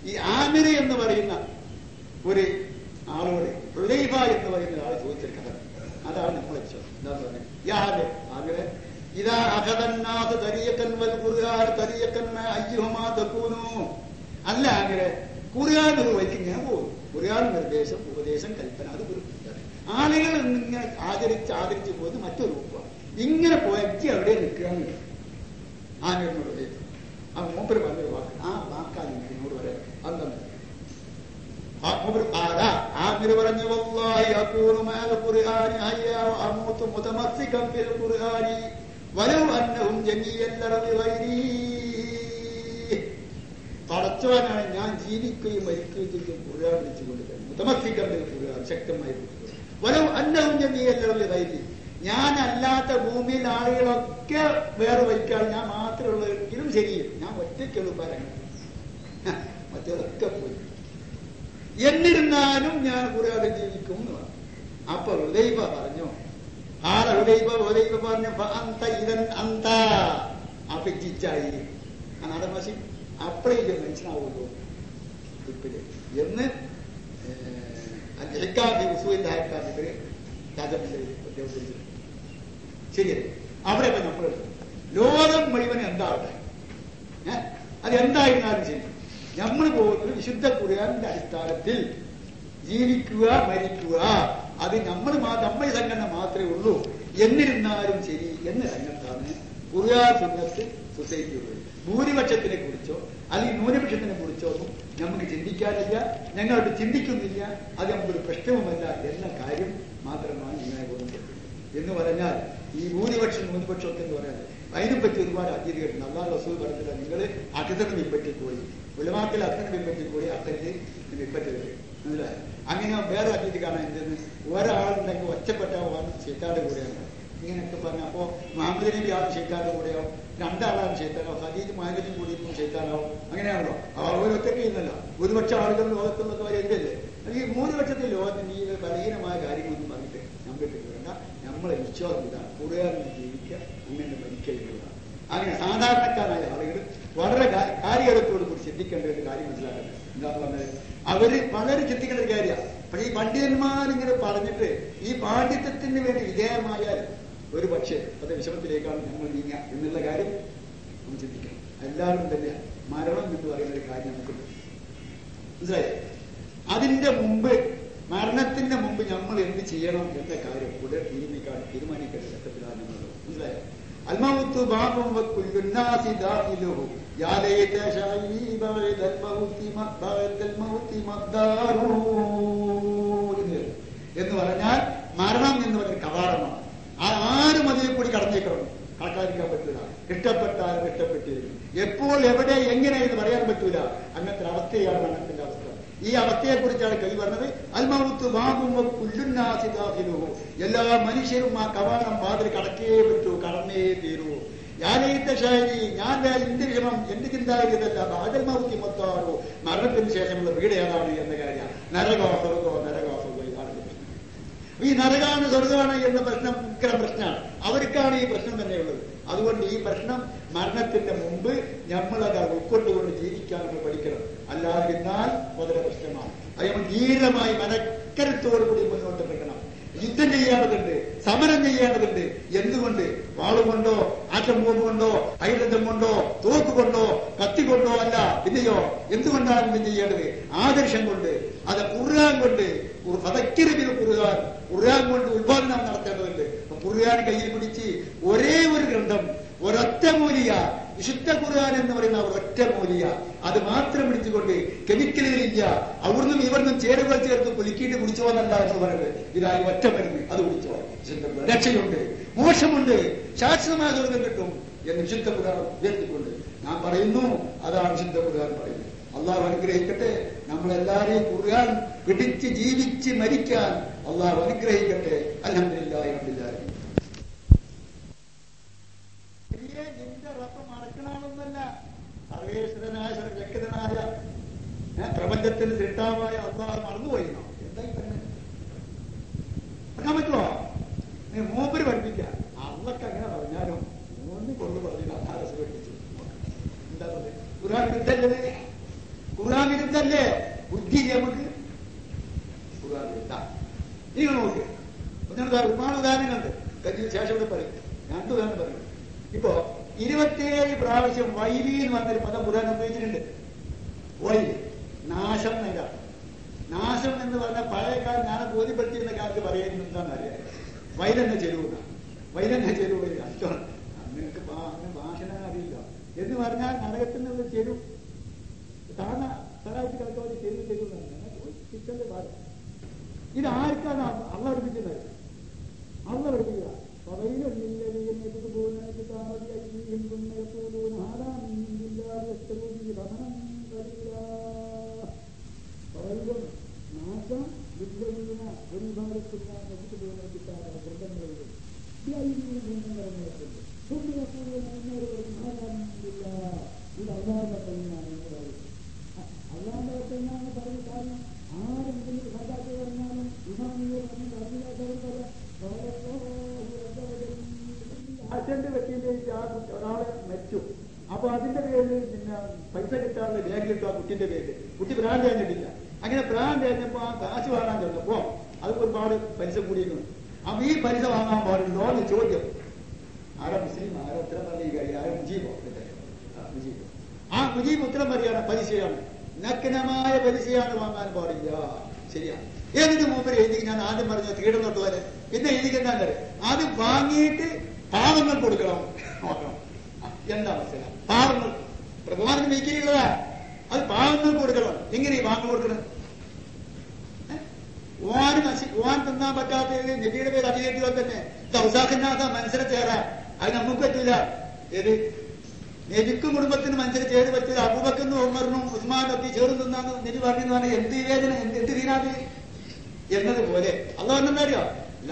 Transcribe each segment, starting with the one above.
ഈ ആമിര എന്ന് പറയുന്ന ഒരു ആളോട് ഹൃദൈഫ എന്ന് പറയുന്ന ആൾ ചോദിച്ചൊരു കഥ അതാണ് നമ്മളെ വിശ്വാസം എന്താ പറഞ്ഞത് യാതെ ആമിര ഇതാ അഹദന്നാഥ് തരിയക്കൻ വൽ ഖുർആൻ തരിയക്കൻ മാ അയ്യുഹുമാ തകൂനു അല്ല ആമിര ഖുർആൻ ഒരു വഴിക്ക് ഞാൻ പോകും ഖുർആൻ നിർദ്ദേശം ഉപദേശം കൽപ്പന അത് ഒരു ആളുകൾ ഇങ്ങനെ ആചരിച്ച് ആദരിച്ച് പോകുന്നത് മറ്റൊരു രൂപമാണ് ഇങ്ങനെ പോയക്ക് അവിടെ നിൽക്കുകയാണ് ആമിറിനോട് ആ മൂപ്പര് പറഞ്ഞൊരു വാക്ക് ആ വാക്കാണ് എനിക്ക് എന്നോട് പറയാം അന്തം ആ മൂപ്പര് ആരാ ആമിർ പറഞ്ഞു വല്ലാഹി അഖൂലു മാൽ ഖുർആനി ഹയ്യ അമൂതു മുതമസ്സികം ബിൽ ഖുർആനി വലൗ അന്നഹും ജമീഅൻ ലറബി ഗൈരി പടച്ചവനാണ് ഞാൻ ജീവിക്കുകയും മരിക്കുകയും ചെയ്യും ഖുർആൻ വിളിച്ചുകൊണ്ട് തന്നെ മുതമസ്സികം ബിൽ ഖുർആൻ ശക്തമായി വിളിച്ചുകൊണ്ട് വലൗ അന്നഹും ജമീഅൻ ലറബി ഗൈരി ഞാനല്ലാത്ത ഭൂമിയിൽ ആളുകളൊക്കെ വേറെ വയ്ക്കാൻ ഞാൻ മാത്രമുള്ളതെങ്കിലും ശരി ഞാൻ ഒറ്റയ്ക്കുള്ള പറയണം മറ്റേതൊക്കെ പോയി എന്നിരുന്നാലും ഞാൻ കൂടാതെ ജീവിക്കും എന്ന് പറഞ്ഞു അപ്പൊ ഹൃദൈവ പറഞ്ഞു ആളെ ഹൃദൈവ ഹൃദൈവ പറഞ്ഞു അന്ത ഇതൻ അന്ത അപ്പൊ ചിച്ചായി ആ നടമാശി അപ്പഴേ ഇത് മനസ്സിലാവുള്ളൂ ഇപ്പില് എന്ന് ഹെക്കാഫി ഉസൂലിന്റെ ഹെക്കാഫിക്ക് രാജമില്ല ശരിയല്ലേ അവിടെ ഇപ്പൊ നമ്മൾ ലോകം മുഴുവൻ എന്താവട്ടെ ഏ? അത് എന്തായിരുന്നാലും ശരി നമ്മൾ പോകുന്നത് വിശുദ്ധ ഖുർആാനിന്റെ അടിസ്ഥാനത്തിൽ ജീവിക്കുക മരിക്കുക അത് നമ്മൾ നമ്മുടെ സംഘടന മാത്രമേ ഉള്ളൂ എന്നിരുന്നാലും ശരി എന്ന രംഗത്താണ് ഖുർആൻ സുന്നത്ത് സൊസൈറ്റി ഉള്ളത് ഭൂരിപക്ഷത്തിനെ കുറിച്ചോ അല്ലെങ്കിൽ ന്യൂനപക്ഷത്തിനെ കുറിച്ചോ ഒന്നും നമുക്ക് ചിന്തിക്കാനില്ല ഞങ്ങളോട് ചിന്തിക്കുന്നില്ല അത് നമുക്കൊരു പ്രശ്നവുമല്ല എന്ന കാര്യം മാത്രമാണ് ഇങ്ങനെ പോകുന്നത് എന്ന് പറഞ്ഞാൽ ഈ ഭൂരിപക്ഷം ന്യൂനപക്ഷമൊക്കെ എന്ന് പറയാൻ അതിനെപ്പറ്റി ഒരുപാട് അധീതികളുണ്ട് അള്ളാഹ് റസൂൽ പറഞ്ഞില്ല നിങ്ങൾ അക്കത്തിന് പിൻപറ്റിക്കൂടി ഉലമാക്കിൽ അക്കന് പിൻപറ്റിക്കൂടി അക്കന് പിൻപറ്റരുത് മനസ്സിലായോ അങ്ങനെ വേറെ അധീതി കാണാൻ എന്തെന്ന് ഒരാളുണ്ടെങ്കിൽ ഒറ്റപ്പെട്ട ശൈത്താന്റെ കൂടെയാണ് ഇങ്ങനെയൊക്കെ പറഞ്ഞ അപ്പോ മുഹമ്മദ് നബി ആളും ശൈത്താന്റെ കൂടെയാവും രണ്ടാളാണ് ശൈത്താനാവും ഹദീജ് മാലിനും കൂടി ഇപ്പം ശൈത്താനാവും അങ്ങനെയാണല്ലോ അവരൊറ്റയ്ക്ക് ഇന്നല്ല ഒരുപക്ഷെ ആളുകൾ ലോകത്തുനിന്നൊക്കെ വരെ എന്തല്ലേ ഈ ഭൂരിപക്ഷത്തിൽ ലോകത്തിന്റെ ഈ ബലഹീനമായ കാര്യങ്ങളൊന്നും പറഞ്ഞിട്ട് നമ്മൾക്ക് വേണ്ട നമ്മളെ വിശ്വാസം ഇതാണ് കൂടുതൽ ജീവിക്കുക അങ്ങനെ മരിക്കുകയുള്ളതാണ് അങ്ങനെ സാധാരണക്കാരായ ആളുകൾ വളരെ കാ- കാര്യഗൗരവത്തോട് കൂടി ചിന്തിക്കേണ്ട ഒരു കാര്യം മനസ്സിലാക്കുന്നത് എന്താന്ന് പറഞ്ഞത് അവര് വളരെ ചിന്തിക്കേണ്ട ഒരു കാര്യമാണ് പക്ഷെ ഈ പണ്ഡിതന്മാരിങ്ങനെ പറഞ്ഞിട്ട് ഈ പാണ്ഡിത്യത്തിന് വേണ്ടി വിധേയമായാൽ ഒരു പക്ഷേ അത് വിഷമത്തിലേക്കാണ് നമ്മൾ നീങ്ങുക എന്നുള്ള കാര്യം നമ്മൾ ചിന്തിക്കണം എല്ലാവരും തന്നെ മരണം എന്ന് പറയുന്ന ഒരു കാര്യം നമുക്കുണ്ട് മനസ്സിലായോ അതിന്റെ മുമ്പ് മരണത്തിന്റെ മുമ്പ് നമ്മൾ എന്ത് ചെയ്യണം എന്ന കാര്യം കൂടെ തീരുമാനിക്കാൻ തീരുമാനിക്കേണ്ട ഘട്ടത്തിലാണ് നമ്മൾ മനസ്സിലായോ അൽമൗത്ത് ബാബും വക്കുല്ലുന്നാസി ദാഖിലുഹു യാ ലൈത ശൈബ ബഅദൽ മൗതി ബഅദൽ മൗതി മദ്ദാറൂൻ എന്ന് പറഞ്ഞാൽ മരണം എന്ന് പറഞ്ഞ കവാടമാണ് ആ ആരും അതിൽ കൂടി കടന്നേക്കണം കടക്കാതിരിക്കാൻ പറ്റൂല ഇഷ്ടപ്പെട്ടാലും ഇഷ്ടപ്പെട്ടിരിക്കും എപ്പോൾ എവിടെ എങ്ങനെ എന്ന് പറയാൻ പറ്റൂല അങ്ങനത്തെ അവസ്ഥയാണ് മരണത്തിന്റെ അവസ്ഥ ഈ അവസ്ഥയെ കുറിച്ചാണ് കവി പറഞ്ഞത് അൽമൗത്ത് ബാബും പുല്ലുന്നാസിദാഹിലു എല്ലാ മനുഷ്യരും ആ കവാടം വാതിൽ കടക്കേ പറ്റൂ കടന്നേ തീരൂ ഞാനീത്ത ശൈലി ഞാൻ ദാ എന്റെ വിഷമം എന്റെ ചിന്താഗതിയതല്ല ബാദൽ മൗത്തി മൊത്താറോ മരണത്തിന് ശേഷമുള്ള വീട് ഏതാണ് എന്ന കാര്യം നരകോ സ്വർഗോ നരകോ സ്വർഗോ ഇതാണ് ഇതിന്റെ പ്രശ്നം. ഈ നരകാണ് സ്വർഗമാണ് എന്ന പ്രശ്നം ഉഗ്ര പ്രശ്നമാണ് അവർക്കാണ് ഈ പ്രശ്നം തന്നെയുള്ളത് അതുകൊണ്ട് ഈ പ്രശ്നം മരണത്തിന്റെ മുമ്പ് നമ്മളത് ഉൾക്കൊണ്ടുകൊണ്ട് ജീവിക്കാൻ നമ്മൾ പഠിക്കണം അല്ലാതിരുന്നാൽ വളരെ പ്രശ്നമാണ് അത് നമ്മൾ ധീരമായി മനക്കരുത്തോടു കൂടി മുന്നോട്ട് വെക്കണം യുദ്ധം ചെയ്യേണ്ടതുണ്ട് സമരം ചെയ്യേണ്ടതുണ്ട് എന്തുകൊണ്ട് വാളുകൊണ്ടോ ആറ്റം ബോംബ് കൊണ്ടോ ഹൈഡ്രജൻ കൊണ്ടോ തോക്ക് കൊണ്ടോ കത്തി കൊണ്ടോ അല്ല പിന്നെയോ എന്തുകൊണ്ടാണ് ഇത് ചെയ്യേണ്ടത് ആദർശം കൊണ്ട് അത് ഖുർആൻ കൊണ്ട് ഫതക്കിരബിൽ ഖുർആൻ ഖുർആൻ കൊണ്ട് ഉത്പാദനം നടത്തേണ്ടതുണ്ട് അപ്പൊ ഖുർആൻ കയ്യിൽ പിടിച്ച് ഒരേ ഒരു ഗ്രന്ഥം ഒരൊറ്റ മൂലിയ വിശുദ്ധ ഖുർആൻ എന്ന് പറയുന്ന ഒരൊറ്റ മൂലിയ അത് മാത്രം പിടിച്ചുകൊണ്ട് കെമിക്കലുകളില്ല അവിടുന്നും ഇവിടുന്നും ചേരുവകൾ ചേർത്ത് കുലുക്കിയിട്ട് കുടിച്ചോ എന്നല്ല എന്ന് പറയുന്നത് ഇതായി ഒറ്റ മരുന്ന് അത് കുടിച്ചോ വിശുദ്ധ ഖുർആൻ. രക്ഷയുണ്ട് മോശമുണ്ട് ശാശ്വതമായ സ്വർഗം കിട്ടും എന്ന് വിശുദ്ധ ഖുർആൻ ഉയർത്തിക്കൊണ്ട് ഞാൻ പറയുന്നു അതാണ് വിശുദ്ധ ഖുർആൻ പറയുന്നത് അള്ളാഹു അനുഗ്രഹിക്കട്ടെ നമ്മളെല്ലാരെയും ഖുർആൻ പിടിച്ച് ജീവിച്ച് മരിക്കാൻ അള്ളാഹു അനുഗ്രഹിക്കട്ടെ അലഹമില്ലായി നിന്റെ റബ്ബ് മറക്കണമെന്നല്ല സർവേശ്വരനായ സർവ്വക്തനായ പ്രപഞ്ചത്തിന് സൃഷ്ടാവായ അള്ളാഹ് മറന്നുപോയിരുന്നോ എന്തായി തന്നെ പറയാൻ പറ്റുമോ നീ മൂപ്പര് പഠിപ്പിക്ക അള്ളക്ക് അങ്ങനെ പറഞ്ഞാലും മൂന്ന് കൊണ്ട് പറഞ്ഞില്ല അധാരസ് പഠിപ്പിച്ചു എന്താ പറയുക ഖുർആൻ വിരുദ്ധല്ലേ ഖുർആൻ യുദ്ധല്ലേ ബുദ്ധി നമുക്ക് നിങ്ങൾ നോക്ക് ഒന്നാമത് ഒരുപാട് ഉദാഹരണങ്ങളുണ്ട് കഴിഞ്ഞ ശേഷം ഇവിടെ പറയും രണ്ട് ഉദാഹരണം പറയും ഇപ്പോ ഇരുപത്തിയേഴ് പ്രാവശ്യം വൈലി എന്ന് പറഞ്ഞൊരു പദം ഖുർആൻ ഉപയോഗിച്ചിട്ടുണ്ട് വൈലി നാശം എന്നല്ല നാശം എന്ന് പറഞ്ഞാൽ പഴയ കാലം ഞാൻ ബോധ്യപ്പെടുത്തിയിരുന്ന കാലത്ത് പറയുന്നത് എന്താണെന്ന് അറിയാം വൈലെന്നെ ചെരുവുന്ന വൈലെന്നെ ചെരുവ് കഷ്ടമാണ് നിങ്ങൾക്ക് അങ്ങനെ ഭാഷണ അറിയില്ല എന്ന് പറഞ്ഞാൽ നരകത്തിൽ നിന്ന് ചെരു താഴ്ന്ന സ്ഥലമായിട്ട് കിടക്കാതെ ചെരുവ് ചെരുവ് കിച്ചന്റെ ഭാഗം ഇത് ആർക്കാണ് അള്ള പഠിപ്പിക്കുന്നത് അള്ള പഠിപ്പിക്കുക നാശം വിദ്യുന്ന ഒരു വിഭാഗത്തിൽ നമുക്ക് പോകുന്ന കിട്ടാത്ത ഗ്രന്ഥങ്ങളിലും ഇത് അള്ളാഹുടെ തന്നെയാണ് എന്ന് പറയുന്നത് അള്ളാഹുടെ തന്നെയാണ് പറഞ്ഞ കാരണം ആരെന്തെങ്കിലും സാധാരണ പറഞ്ഞാലും ഇമാമിയെ അച്ഛന്റെ വ്യക്തിയിലേക്ക് ആ ഒരാളെ മരിച്ചു അപ്പൊ അതിന്റെ പേരിൽ പിന്നെ പൈസ കിട്ടാനുള്ള രേഖ കിട്ടും ആ കുട്ടിന്റെ പേരിൽ കുട്ടി ഭ്രാന്ത് കഴിഞ്ഞിട്ടില്ല അങ്ങനെ ഭ്രാന്ത് കഴിഞ്ഞപ്പോ ആ കാശ് വാങ്ങാൻ ചെന്നപ്പോ അത് ഒരുപാട് പലിശ കൂടിയിരുന്നു അപ്പൊ ഈ പലിശ വാങ്ങാൻ പാടുണ്ടോ എന്ന് ചോദ്യം ആരാ മുസ്ലിം ആരാ ഉത്തരം പറഞ്ഞ ഈ കാര്യം ആരാ മുജീബോ മുജീബ് ആ മുജീബ് ഉത്തരം പറയാണ് പലിശയാണ് നഗ്നമായ പലിശയാണ് വാങ്ങാൻ പാടില്ല ശരിയാണ് എന്നിട്ട് മൂപ്പര് എഴുതി ഞാൻ ആദ്യം പറഞ്ഞ തീടം തൊട്ട് വരെ പിന്നെ എഴുതിക്കെന്താ ആദ്യം വാങ്ങിയിട്ട് പാവങ്ങൾ കൊടുക്കണം നോക്കണം എന്താ അവസ്ഥ പാവങ്ങൾ പ്രധാനം വീക്കിലുള്ളതാ അത് പാവങ്ങൾ കൊടുക്കണം എങ്ങനെ വാങ്ങൽ കൊടുക്കണം ഓന് നശി ഓൻ തിന്നാൻ പറ്റാത്തത് നബിയുടെ പേര് അധികേറ്റുക തന്നെ ദൗസാഖിനാഥ മനുഷ്യരെ ചേരാ അത് നമുക്ക് പറ്റില്ല ഏത് നബിക്കും കുടുംബത്തിനും മനുഷ്യരെ ചേര് പറ്റില്ല അബൂബക്കുന്നു ഉമറിനും ഉസ്മാനും ഒക്കെ ചേർന്ന് തിന്നാന്ന് നബി പറഞ്ഞു പറഞ്ഞാൽ എന്ത് വിവേചനം എന്ത് എന്ത് ദീനാത് എന്നതുപോലെ അല്ല എന്താ അറിയോ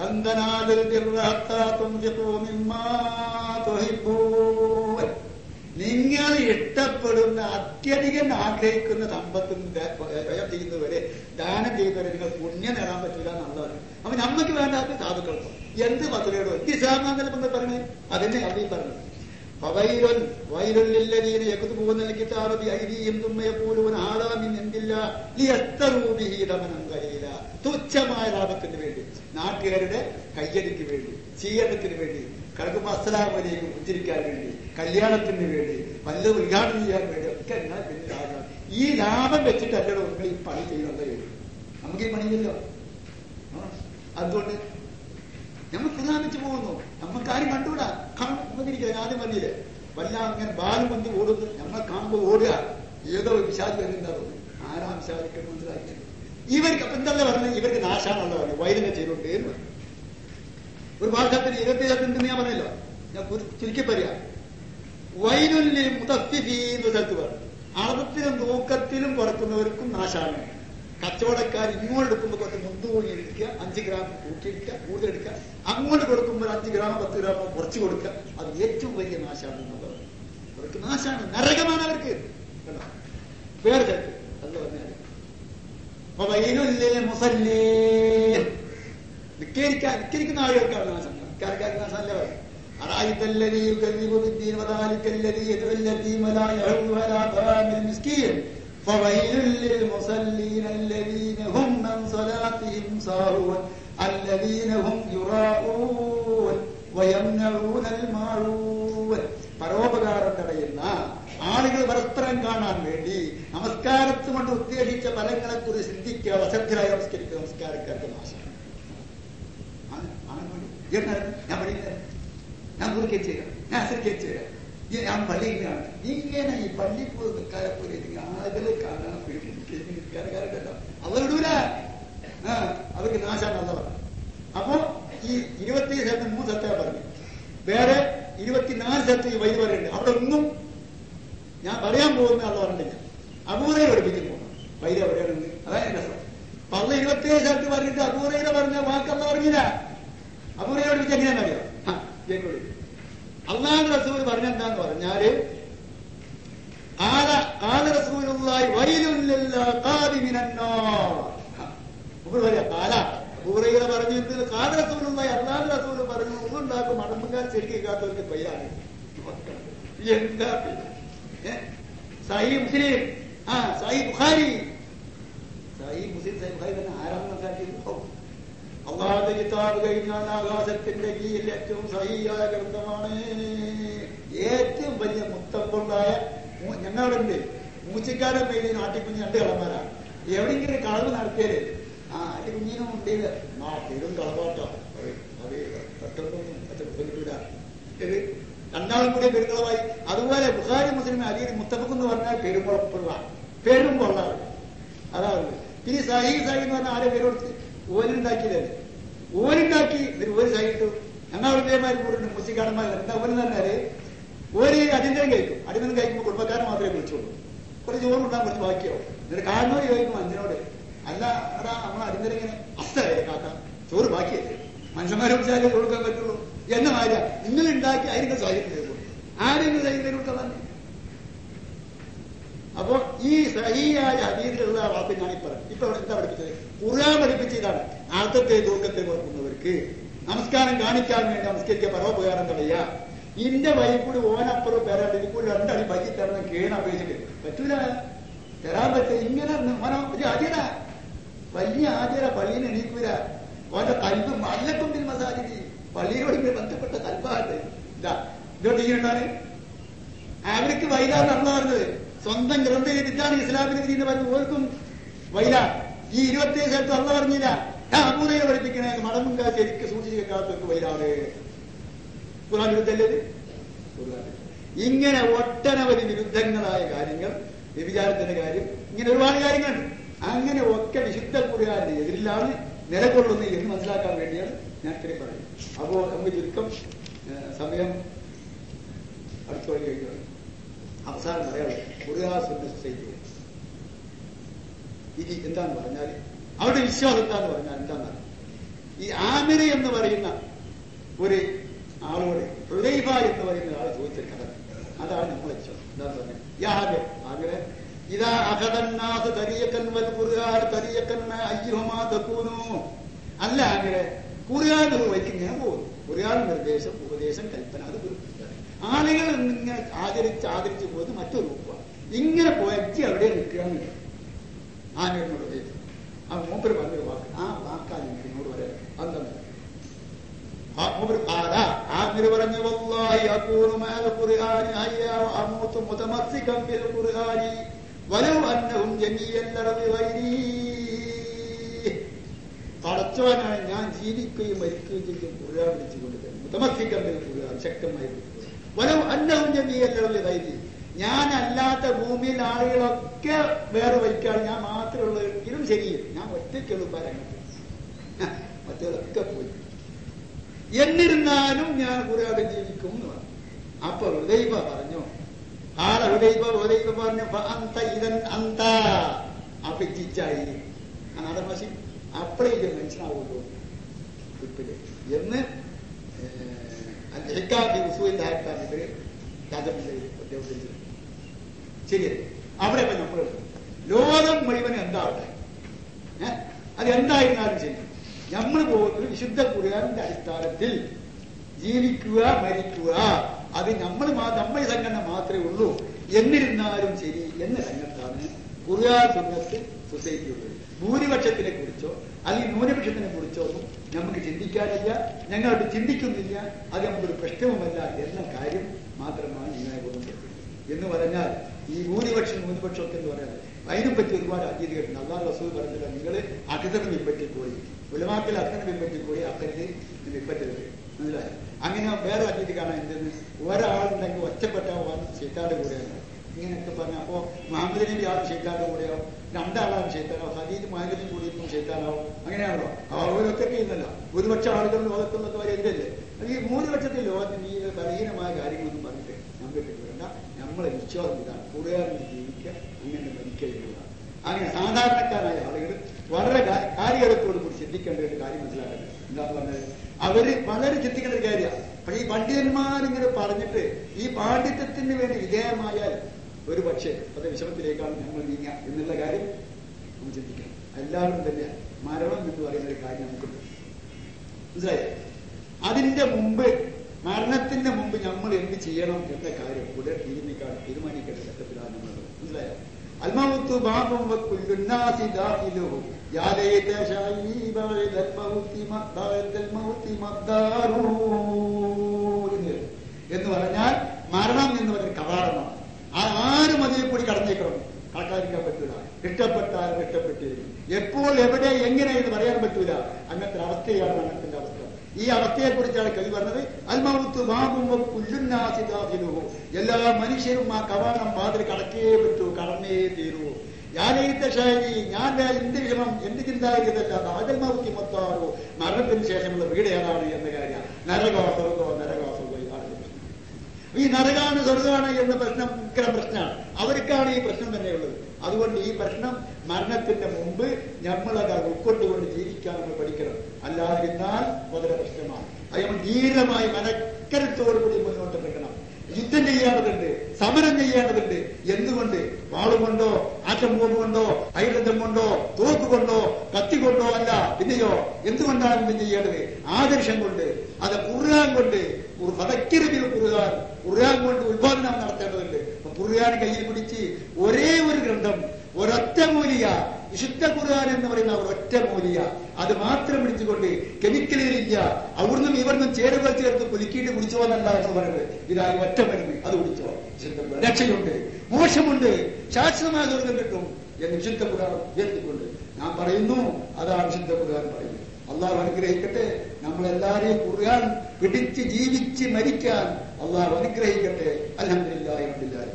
നിങ്ങൾ ഇഷ്ടപ്പെടുന്ന അത്യധികം ആഗ്രഹിക്കുന്ന സമ്പത്തും വ്യയം ചെയ്യുന്നവരെ ദാനം ചെയ്യുന്നവരെ നിങ്ങൾ പുണ്യം നേടാൻ പറ്റില്ല എന്നുള്ളതാണ് അപ്പൊ നമ്മക്ക് വേണ്ടാത്ത സാധുക്കൾക്കും എന്ത് മധുരയോടോ എന്ത് ഇസ്ലാമാന്നല്ല നമ്മൾ പറഞ്ഞത് അതിനെ അവീ പറഞ്ഞു ഫവൈലുൻ വൈലുല്ലദീന യക്തുബൂന الكتاب بأيديهم ثم يقولون هذا من عند الله ليشتروا به ثمنا قليلا തുച്ഛമായ ലാഭത്തിന് വേണ്ടി നാട്ടുകാരുടെ കയ്യടിക്ക് വേണ്ടി സ്വീകരണത്തിന് വേണ്ടി കിടക്കുമ്പോ അസ്സലാമലയും ഉച്ചരിക്കാൻ വേണ്ടി കല്യാണത്തിന് വേണ്ടി പല്ല് ഉദ്ഘാടനം ചെയ്യാൻ വേണ്ടി ഒക്കെ എന്നാൽ പിന്നെ ലാഭം ഈ ലാഭം വെച്ചിട്ടല്ലോ നിങ്ങൾ ഈ പണി ചെയ്യുന്നത് നമുക്ക് ഈ പണിയില്ലല്ലോ അതുകൊണ്ട് നമ്മൾ പ്രധാനിച്ചു പോകുന്നു നമുക്കാരും കണ്ടുകൂടാ കാണുന്നിരിക്കുക ആദ്യം പറഞ്ഞില്ലേ വല്ല അങ്ങനെ ബാലം വന്ന് ഓടുന്നു നമ്മൾ കാണുമ്പോൾ ഓടുക ഏതോ വിശാദി വരുന്നുണ്ടാവും ആരാം വിശാദിക്കാൻ മനസ്സിലാക്കി ഇവർക്ക് അപ്പൊ എന്താ പറഞ്ഞത് ഇവർക്ക് നാശാണല്ലോ പറഞ്ഞു വൈദ്യുതി ചെയ്തുകൊണ്ട് എന്ന് പറഞ്ഞു ഒരു ഭാഗത്തിന് ഇരുപത്തി ഇരുപത്തിണ്ട് ഞാൻ പറഞ്ഞല്ലോ ഞാൻ ചുരുക്കി പറയാം വൈരുല്യ മുതഫിഫി എന്ന് സ്ഥലത്ത് പറഞ്ഞു അളവത്തിലും തൂക്കത്തിലും കുറക്കുന്നവർക്കും നാശാണ് കച്ചവടക്കാർ ഇങ്ങോട്ട് എടുക്കുമ്പോൾ കുറച്ച് മുന്തുകൂടി എടുക്കുക അഞ്ച് ഗ്രാം കൂട്ടിയെടുക്കുക കൂടുതൽ എടുക്കുക അങ്ങോട്ട് കൊടുക്കുമ്പോൾ അഞ്ച് ഗ്രാം പത്ത് ഗ്രാം കുറച്ച് കൊടുക്കുക അത് ഏറ്റവും വലിയ നാശാണ് എന്നുള്ളത് അവർക്ക് നാശാണ് നരകമാണ് അവർക്ക് കേട്ടോ വേറെ സ്ഥലത്ത് അല്ല പറഞ്ഞാൽ നിക്കേരിക്കാൻ നിക്കരിക്കുന്ന ആളുകൾക്കാണ് നാശം നിക്കാർക്കാർക്ക് നാശമല്ല പറയും أرأيت الذي يكذب بالدين وذلك الذي يدعو اليتيم ولا يحض على طعام المسكين فويل للمصلين الذين هم من صلاتهم ساهون الذين هم يراءون ويمنعون المعروف പരോപകാരം തടയുന്ന ആളുകൾ പരസ്പരം കാണാൻ വേണ്ടി നമസ്കാരത്തിൽ കൊണ്ട് ഉദ്ദേശിച്ച ഫലങ്ങളെ കുറിച്ച് ചിന്തിക്കുക അസഭ്യരായി നമസ്കരിക്കുക നമസ്കാരക്കാർക്ക് നാശം ഞാൻ പഠിക്കുന്നത് ഞാൻ കുറിക്കുകയും ചെയ്യാം ഞാൻ അസരിക്കുകയും ചെയ്യാം ഞാൻ പള്ളിയിലാണ് ഇങ്ങനെ ഈ പള്ളി പോയി നിൽക്കാതെ പോലെ ആളുകളെ കാണാൻ നിൽക്കാറുണ്ടല്ലോ അവരിടൂല ആ അവർക്ക് നാശം നല്ലതാണ് അപ്പോ ഈ ഇരുപത്തി സ്ഥലത്ത് മൂന്ന് സ്ഥലത്തെ പറഞ്ഞു വേറെ ഇരുപത്തിനാല് സ്ഥലത്ത് ഈ വൈദ്യുതി പറയുന്നുണ്ട് അവിടെ ഒന്നും ഞാൻ പറയാൻ പോകുന്ന ആൾ പറഞ്ഞില്ല അപൂർവയെ പഠിപ്പിക്കുന്നു വൈദ്യ എവിടെയാണെന്ന് അതാണ് രസം പള്ള ഇരുപത്തിയേഴ് സ്ഥലത്ത് പറഞ്ഞിട്ട് അപൂർവയുടെ പറഞ്ഞ വാക്കല്ല പറഞ്ഞില്ല അപൂർവയെ പഠിപ്പിച്ച് എങ്ങനെയാണെന്നറിയോ കേൾക്കുള്ളൂ അള്ളാഹ് റസൂൽ പറഞ്ഞെന്താന്ന് പറഞ്ഞാല് ആല ആല റസൂലുള്ളാഹി വൈലുല്ല ഖാദിമിനന്നാർ അപ്പോൾ പറയാ കാല അബൂറയുടെ പറഞ്ഞിട്ട് കാല റസൂലുള്ളാഹി അള്ളാഹ് റസൂൽ പറഞ്ഞു ഒന്നുണ്ടാക്കും മടമ്പുകാർ ശരിക്കും കേൾക്കാത്തവർക്ക് പയ്യാണ് എന്താ സഹി മുസ്ലിം ആ സായി ബുഖാരി സായി മുസ്ലിം സായി ബുഖാരി തന്നെ ആരാണെന്ന് മനസ്സിലാക്കിയിരുന്നു അള്ളാഹുന്റെ കിതാബ് കഴിഞ്ഞാൽ ആകാശത്തിന്റെ കീഴിൽ ഏറ്റവും സഹിയായ ഗ്രന്ഥമാണ് ഏറ്റവും വലിയ മുത്തമ്പുണ്ടായ മൂ- ഞങ്ങളുണ്ട് മൂച്ചിക്കാരൻ പേര് നാട്ടിക്കുഞ്ഞ് രണ്ട് കളന്മാരാണ് എവിടെയെങ്കിലും കളവ് നടത്തിയാല് ആ ആട്ടിക്കുഞ്ഞിനും ഉണ്ട് ആ പേരും കളവാട്ടോ അത് പെട്ടെന്നൊന്നും അച്ഛൻ കിട്ടൂല ഇത് രണ്ടാളും കൂടി പെരുങ്ങളമായി അതുപോലെ ബുഖാരി മുസ്ലിം അരിയിൽ മുത്തഫക്ക് എന്ന് പറഞ്ഞാൽ പെരുമ്പുറപ്പുള്ള പേരും കൊള്ളാറ് അതാണ് പിന്നെ സഹി സഹി എന്ന് പറഞ്ഞാൽ ആരെ പേര് കൊടുത്ത് ഓലുണ്ടാക്കിയതല്ലേ ഓലുണ്ടാക്കി എന്നിട്ട് ഒരു സഹിട്ടു ഞങ്ങൾ ഇതേമാതിരി കൂടെ മുസ്ലിക്കാരന്മാർ എന്താ ഓല് പറഞ്ഞാല് ഒരു അടിന്തരം കഴിക്കും അടിന്തരം കഴിക്കുമ്പോൾ കുടുംബക്കാരൻ മാത്രമേ വിളിച്ചോളൂ കുറച്ച് ചോറ് ഉണ്ടാകും കുറച്ച് ബാക്കിയാവും എന്നിട്ട് കാരണോട് ചോദിക്കും അഞ്ചിനോട് അല്ല എടാ നമ്മൾ അടിന്തരം ഇങ്ങനെ അസ്തല്ലേ കാക്ക ചോറ് ബാക്കിയല്ലേ മനുഷ്യന്മാരെ വിളിച്ചാലേ കൊടുക്കാൻ പറ്റുള്ളൂ എന്ന മാര്യ നിങ്ങൾ ഉണ്ടാക്കി അതിന്റെ സാഹിത്യം ചെയ്തു ആരെങ്കിലും സാഹിത്യം കൊടുക്കാൻ അപ്പോ ഈ സഹിയായ അതീതിലുള്ള വാക്ക് ഞാൻ പറഞ്ഞു ഇപ്പൊ ഇവിടെ എന്താ പഠിപ്പിച്ചത് ഖുർആൻ പഠിപ്പിച്ച ഇതാണ് ആർത്തത്തെ തൂക്കത്തെ ഓർക്കുന്നവർക്ക് നമസ്കാരം കാണിക്കാൻ വേണ്ടി നമസ്കരിക്കുക പരോപകാരം തടയുക ഇന്റെ വഴി കൂടി ഓനപ്പുറം പേരാണ്ട് ഇതിൽ കൂടി രണ്ടടി ബൈക്ക് തരണം കേണ അപേക്ഷിച്ചിട്ട് പറ്റൂല തരാൻ പറ്റില്ല ഇങ്ങനെ ഓനോ ഒരു ആദ്യട വലിയ ആദ്യട പള്ളിയിൽ എണീക്കൂല ഓന്റെ കൽബ് മല്ലക്കൊണ്ടിൽ മസാജിതി പള്ളിയോട് ഇങ്ങനെ ബന്ധപ്പെട്ട കൽബാണ് ഇതാ ഇതോട്ട് ഈ ഉണ്ടാണ് അവർക്ക് വൈലാ നടന്നു പറഞ്ഞത് സ്വന്തം ഗ്രന്ഥം ഇതാണ് ഇസ്ലാമിന്റെ വിധി എന്ന് പറഞ്ഞു ഓർക്കും വൈല ഈ ഇരുപത്തിയേഴ് സ്ഥലത്ത് അല്ല പറഞ്ഞില്ല അപൂർവയെ പഠിപ്പിക്കണേ മടമും കാ ശരിക്ക് സൂക്ഷിച്ച് കേൾക്കാത്തവർക്ക് വൈലാണ് ഖുറാൻ വിരുദ്ധല്ലേ ഇത്? ഖുർആൻ. ഇങ്ങനെ ഒട്ടനവധി വിരുദ്ധങ്ങളായ കാര്യങ്ങൾ വ്യഭിചാരത്തിന്റെ കാര്യം ഇങ്ങനെ ഒരുപാട് കാര്യങ്ങളുണ്ട് അങ്ങനെ ഒക്കെ വിശുദ്ധ ഖുർആന്റെ എതിരിലാണ് നിലകൊള്ളുന്നത് എന്ന് മനസ്സിലാക്കാൻ വേണ്ടിയാണ് ഞാൻ ഇത്രയും പറയുന്നത് അപ്പോ നമുക്ക് ചുരുക്കം ഏഹ്, സമയം അടുത്ത വഴി കഴിഞ്ഞു അവസാനം പറയാനുള്ളത് ഖുർആാസുന്ന സൊസൈറ്റി ഇനി എന്താന്ന് പറഞ്ഞാൽ അവരുടെ വിശ്വാസം എന്താന്ന് പറഞ്ഞാൽ എന്താന്ന് ഈ ആമിര എന്ന് പറയുന്ന ഒരു ആളോട് ഹൃദൈഫ എന്ന് പറയുന്ന ആൾ ചോദിച്ച കഥ അതാണ് നമ്മളെ വിശ്വാസം എന്താന്ന് പറഞ്ഞാൽ യാഹ് ആമിര ഇതാ അഹദന്നാസ് തരിയക്കൻ വൽ ഖുർആൻ തരിയക്കൻ അയ്യുഹമാ തകൂനു അല്ല ആമിര ഖുർആൻ ഒരു വഴിക്ക് ഞാൻ പോകുന്നു ഖുർആൻ നിർദ്ദേശം ഉപദേശം കൽപ്പന അത് ഗുരുത്വമാണ് ആളുകൾ ഇങ്ങനെ ആദരിച്ച് ആദരിച്ച് പോകുന്നത് മറ്റൊരു രൂപമാണ് ഇങ്ങനെ പോയച്ച് അവിടെ നിൽക്കുകയാണ് ആമിറിനോട് ചോദിച്ചു ആ മൂപ്പര് പറഞ്ഞൊരു വാക്ക് ആ വാക്കാണ് എനിക്ക് എന്നോട് പറയാം അതെന്താ ആ മൂപ്പര് ആല ആമിർ പറഞ്ഞു വല്ലാഹി അകൂനു മാല ഖുർആനി അയ്യാ അമൂതു മുതമസ്സികം ബിൽ ഖുർആനി വലൗ അന്നഹും ജമീഅൻ ലറബി ഗൈരി പടച്ചവനാണ് ഞാൻ ജീവിക്കുകയും മരിക്കുകയും ചെയ്യും ഖുർആൻ വിളിച്ചുകൊണ്ട് തന്നെ മുതമസ്സികം ബിൽ ഖുർആൻ ശക്തമായി വിളിച്ചുകൊണ്ട്. വലൗ അന്നഹും ജമീഅൻ ലറബി ഗൈരി ഞാനല്ലാത്ത ഭൂമിയിൽ ആളുകളൊക്കെ വേറെ വയ്ക്കാണ് ഞാൻ മാത്രമുള്ള എങ്കിലും ശരിയും ഞാൻ ഒറ്റയ്ക്കുള്ള രംഗത്ത് മറ്റേതൊക്കെ പോയി എന്നിരുന്നാലും ഞാൻ കുറെ ജീവിക്കും എന്ന് പറഞ്ഞു അപ്പൊ ഹൃദൈവ പറഞ്ഞു ആളെ ഹൃദൈവ ഹൃദൈവ പറഞ്ഞു "ഫ അന്ത ഇതൻ അന്ത അപ്പൊ ചിച്ചായി നാടൻ ഭാഷ അപ്പഴേ ഇത് മനുഷ്യനാവുള്ളൂ ഇപ്പില് എന്ന് ഹിക്കാബി ഉസൂലിന്റെ ഹാക്കാബി ഇവര് രാജപ്പിള്ളി ഉദ്യോഗസ്ഥർ ശരി അവിടെ ഇപ്പൊ നമ്മൾ ലോകം മുഴുവൻ എന്താവട്ടെ ഏഹ് അത് എന്തായിരുന്നാലും ശരി നമ്മൾ പോകുന്നത് വിശുദ്ധ ഖുർആാനിന്റെ അടിസ്ഥാനത്തിൽ ജീവിക്കുക മരിക്കുക അത് നമ്മൾ നമ്മുടെ സംഘടന മാത്രമേ ഉള്ളൂ എന്നിരുന്നാലും ശരി എന്ന രംഗത്താണ് ഖുർആൻ സുന്നത്ത് സൊസൈറ്റി ഉള്ളത് ഭൂരിപക്ഷത്തിനെ കുറിച്ചോ അല്ലെങ്കിൽ ന്യൂനപക്ഷത്തിനെ കുറിച്ചോ ഒന്നും നമുക്ക് ചിന്തിക്കാനില്ല ഞങ്ങളത് ചിന്തിക്കുന്നില്ല അത് നമുക്കൊരു പ്രശ്നവുമല്ല എന്ന കാര്യം മാത്രമാണ് നിങ്ങളെ ബോധപ്പെടുത്തുന്നത് എന്ന് പറഞ്ഞാൽ ഈ ഭൂരിപക്ഷം ന്യൂനപക്ഷമൊക്കെ എന്ന് പറയാൻ അതിനെപ്പറ്റി ഒരുപാട് അതീതികളുണ്ട് അള്ളാഹ് റസൂൽ പറഞ്ഞില്ല നിങ്ങൾ അഖിതം പിൻപറ്റിപ്പോയി ഉലമാക്കൽ അഖിതം പിൻപറ്റിപ്പോയി അക്കരുത് പിൻപറ്റരുത് മനസ്സിലായി അങ്ങനെ വേറെ അതീതി കാണാൻ എന്തെന്ന് ഒരാളുണ്ടെങ്കിൽ ഒറ്റപ്പെട്ട ഷെയ്ത്താന്റെ കൂടെയാണ് ഇങ്ങനെയൊക്കെ പറഞ്ഞ അപ്പോ മുഹമ്മദ് നബി ആളും ഷെയ്ത്താന്റെ കൂടെയാവും രണ്ടാളാണ് ഷെയ്ത്താനാവും ഹദീദ് മുഹമ്മദിനും കൂടിയിട്ടും ഷെയ്ത്താനാവും അങ്ങനെയാണല്ലോ അവരൊക്കെ ഇല്ലല്ലോ ഭൂരിപക്ഷം ആളുകൾ ലോകത്തുള്ളൊക്കെ വരെ എന്തല്ലേ ഈ ഭൂരിപക്ഷത്തിൽ ലോകത്തിന് ഈ ബലഹീനമായ കാര്യങ്ങളൊന്നും പറഞ്ഞിട്ട് നമുക്ക് കിട്ടുന്നുണ്ട നമ്മളെ വിശ്വാസം ഇതാണ് കൂടുതലും ജീവിക്കുക അങ്ങനെ മരിക്കുകയുള്ളതാണ് അങ്ങനെ സാധാരണക്കാരായ ആളുകൾ വളരെ കാ- കാര്യങ്ങളെത്തോട് കൂടി ചിന്തിക്കേണ്ട ഒരു കാര്യം മനസ്സിലാക്കുന്നത് എന്താ പറഞ്ഞത് അവര് വളരെ ചിന്തിക്കേണ്ട ഒരു കാര്യമാണ് പക്ഷെ ഈ പണ്ഡിതന്മാരിങ്ങനെ പറഞ്ഞിട്ട് ഈ പാണ്ഡിത്യത്തിന് വേണ്ടി വിധേയമായാൽ ഒരു പക്ഷേ അത് വിഷമത്തിലേക്കാണ് നമ്മൾ നീങ്ങുക എന്നുള്ള കാര്യം നമ്മൾ ചിന്തിക്കണം എല്ലാവരും തന്നെ മരണം എന്ന് പറയുന്ന ഒരു കാര്യം നമുക്കുണ്ട് മനസ്സിലായോ അതിന്റെ മുമ്പ് മരണത്തിന്റെ മുമ്പ് നമ്മൾ എന്ത് ചെയ്യണം എന്ന കാര്യം ഉടൻ തീരുമാനിക്കാൻ തീരുമാനിക്കേണ്ട ഘട്ടത്തിലാണ് നമ്മൾ മനസ്സിലായോ الموت باب وكل الناس داخله يا ليت شعري بعد الموت ما- بعد الموت مقدار എന്ന് പറഞ്ഞാൽ മരണം എന്ന് പറഞ്ഞ കവാടമാണ് ആ ആരും അതിൽ കൂടി കടന്നേക്കണം കടക്കാതിരിക്കാൻ പറ്റൂല ഇഷ്ടപ്പെട്ടാലും ഇഷ്ടപ്പെട്ടിരിക്കും എപ്പോൾ എവിടെ എങ്ങനെ എന്ന് പറയാൻ പറ്റൂല അങ്ങനത്തെ അവസ്ഥയാണ് മരണത്തിന്റെ അവസ്ഥ ഈ അവസ്ഥയെ കുറിച്ചാണ് കവി പറഞ്ഞത് അൽമൗത്ത് മാകുമ്പോ പുല്ലുന്നാസിദാഹിലുഹു എല്ലാ മനുഷ്യരും ആ കവാടം വാതിൽ കടക്കേ പറ്റൂ കടന്നേ തീരൂ ഞാനീത്ത ശൈലി ഞാൻ എന്റെ വിഷമം എന്റെ ചിന്താഗതിയതല്ല ബാദൽ മൗത്തി മൊത്താറോ മരണത്തിന് ശേഷമുള്ള വീട് ഏതാണ് എന്ന കാര്യം നരകോ സ്വർഗോ നരകോ സ്വർഗോ ഇതാണ് പ്രശ്നം ഈ നരകാണ് സ്വർഗമാണ് എന്ന പ്രശ്നം ഉഗ്ര പ്രശ്നമാണ് അവർക്കാണ് ഈ പ്രശ്നം തന്നെയുള്ളത് അതുകൊണ്ട് ഈ പ്രശ്നം മരണത്തിന്റെ മുമ്പ് നമ്മളത് ഉൾക്കൊണ്ടുകൊണ്ട് ജീവിക്കാൻ നമ്മൾ പഠിക്കണം അല്ലാതിരുന്നാൽ വളരെ പ്രശ്നമാണ് അത് നമ്മൾ ധീരമായി മനക്കരത്തോടുകൂടി മുന്നോട്ട് വെക്കണം യുദ്ധം ചെയ്യേണ്ടതുണ്ട് സമരം ചെയ്യേണ്ടതുണ്ട് എന്തുകൊണ്ട് വാളുകൊണ്ടോ ആറ്റം ബോംബ് കൊണ്ടോ ഐലന്ധം കൊണ്ടോ തോക്ക് കൊണ്ടോ കത്തി കൊണ്ടോ അല്ല പിന്നെയോ എന്തുകൊണ്ടാണ് യുദ്ധം ചെയ്യേണ്ടത് ആദർശം കൊണ്ട് അത് ഖുർആൻ കൊണ്ട് ഫതക്കിരബിൽ ഖുർആൻ ഖുർആൻ കൊണ്ട് ഉത്പാദനം നടത്തേണ്ടതുണ്ട് അപ്പൊ ഖുർആൻ കയ്യിൽ പിടിച്ച് ഒരേ ഒരു ഗ്രന്ഥം ഒരൊറ്റ മൂലിക വിശുദ്ധ ഖുർആൻ എന്ന് പറയുന്ന ഒരൊറ്റ മൂലിക അത് മാത്രം പിടിച്ചുകൊണ്ട് കെമിക്കലുകളില്ല അവിടുന്ന് ഇവിടുന്ന് ചേരുവ ചേർത്ത് കുലുക്കിയിട്ട് കുടിച്ചോ എന്നല്ല എന്ന് പറയുന്നത് ഇതായി ഒറ്റ മരുന്ന് അത് കുടിച്ചോ വിശുദ്ധ ഖുർആൻ. രക്ഷയുണ്ട് മോശമുണ്ട് ശാശ്വതമായ സ്വർഗം കിട്ടും എന്ന് വിശുദ്ധ ഖുർആൻ ഉയർത്തിക്കൊണ്ട് ഞാൻ പറയുന്നു അതാണ് വിശുദ്ധ ഖുർആൻ പറയുന്നത് അള്ളാഹു അനുഗ്രഹിക്കട്ടെ നമ്മളെല്ലാരെയും ഖുർആൻ പിടിച്ച് ജീവിച്ച് മരിക്കാൻ അള്ളാഹു അനുഗ്രഹിക്കട്ടെ അലഹമില്ലായി അബ്ദില്ലായി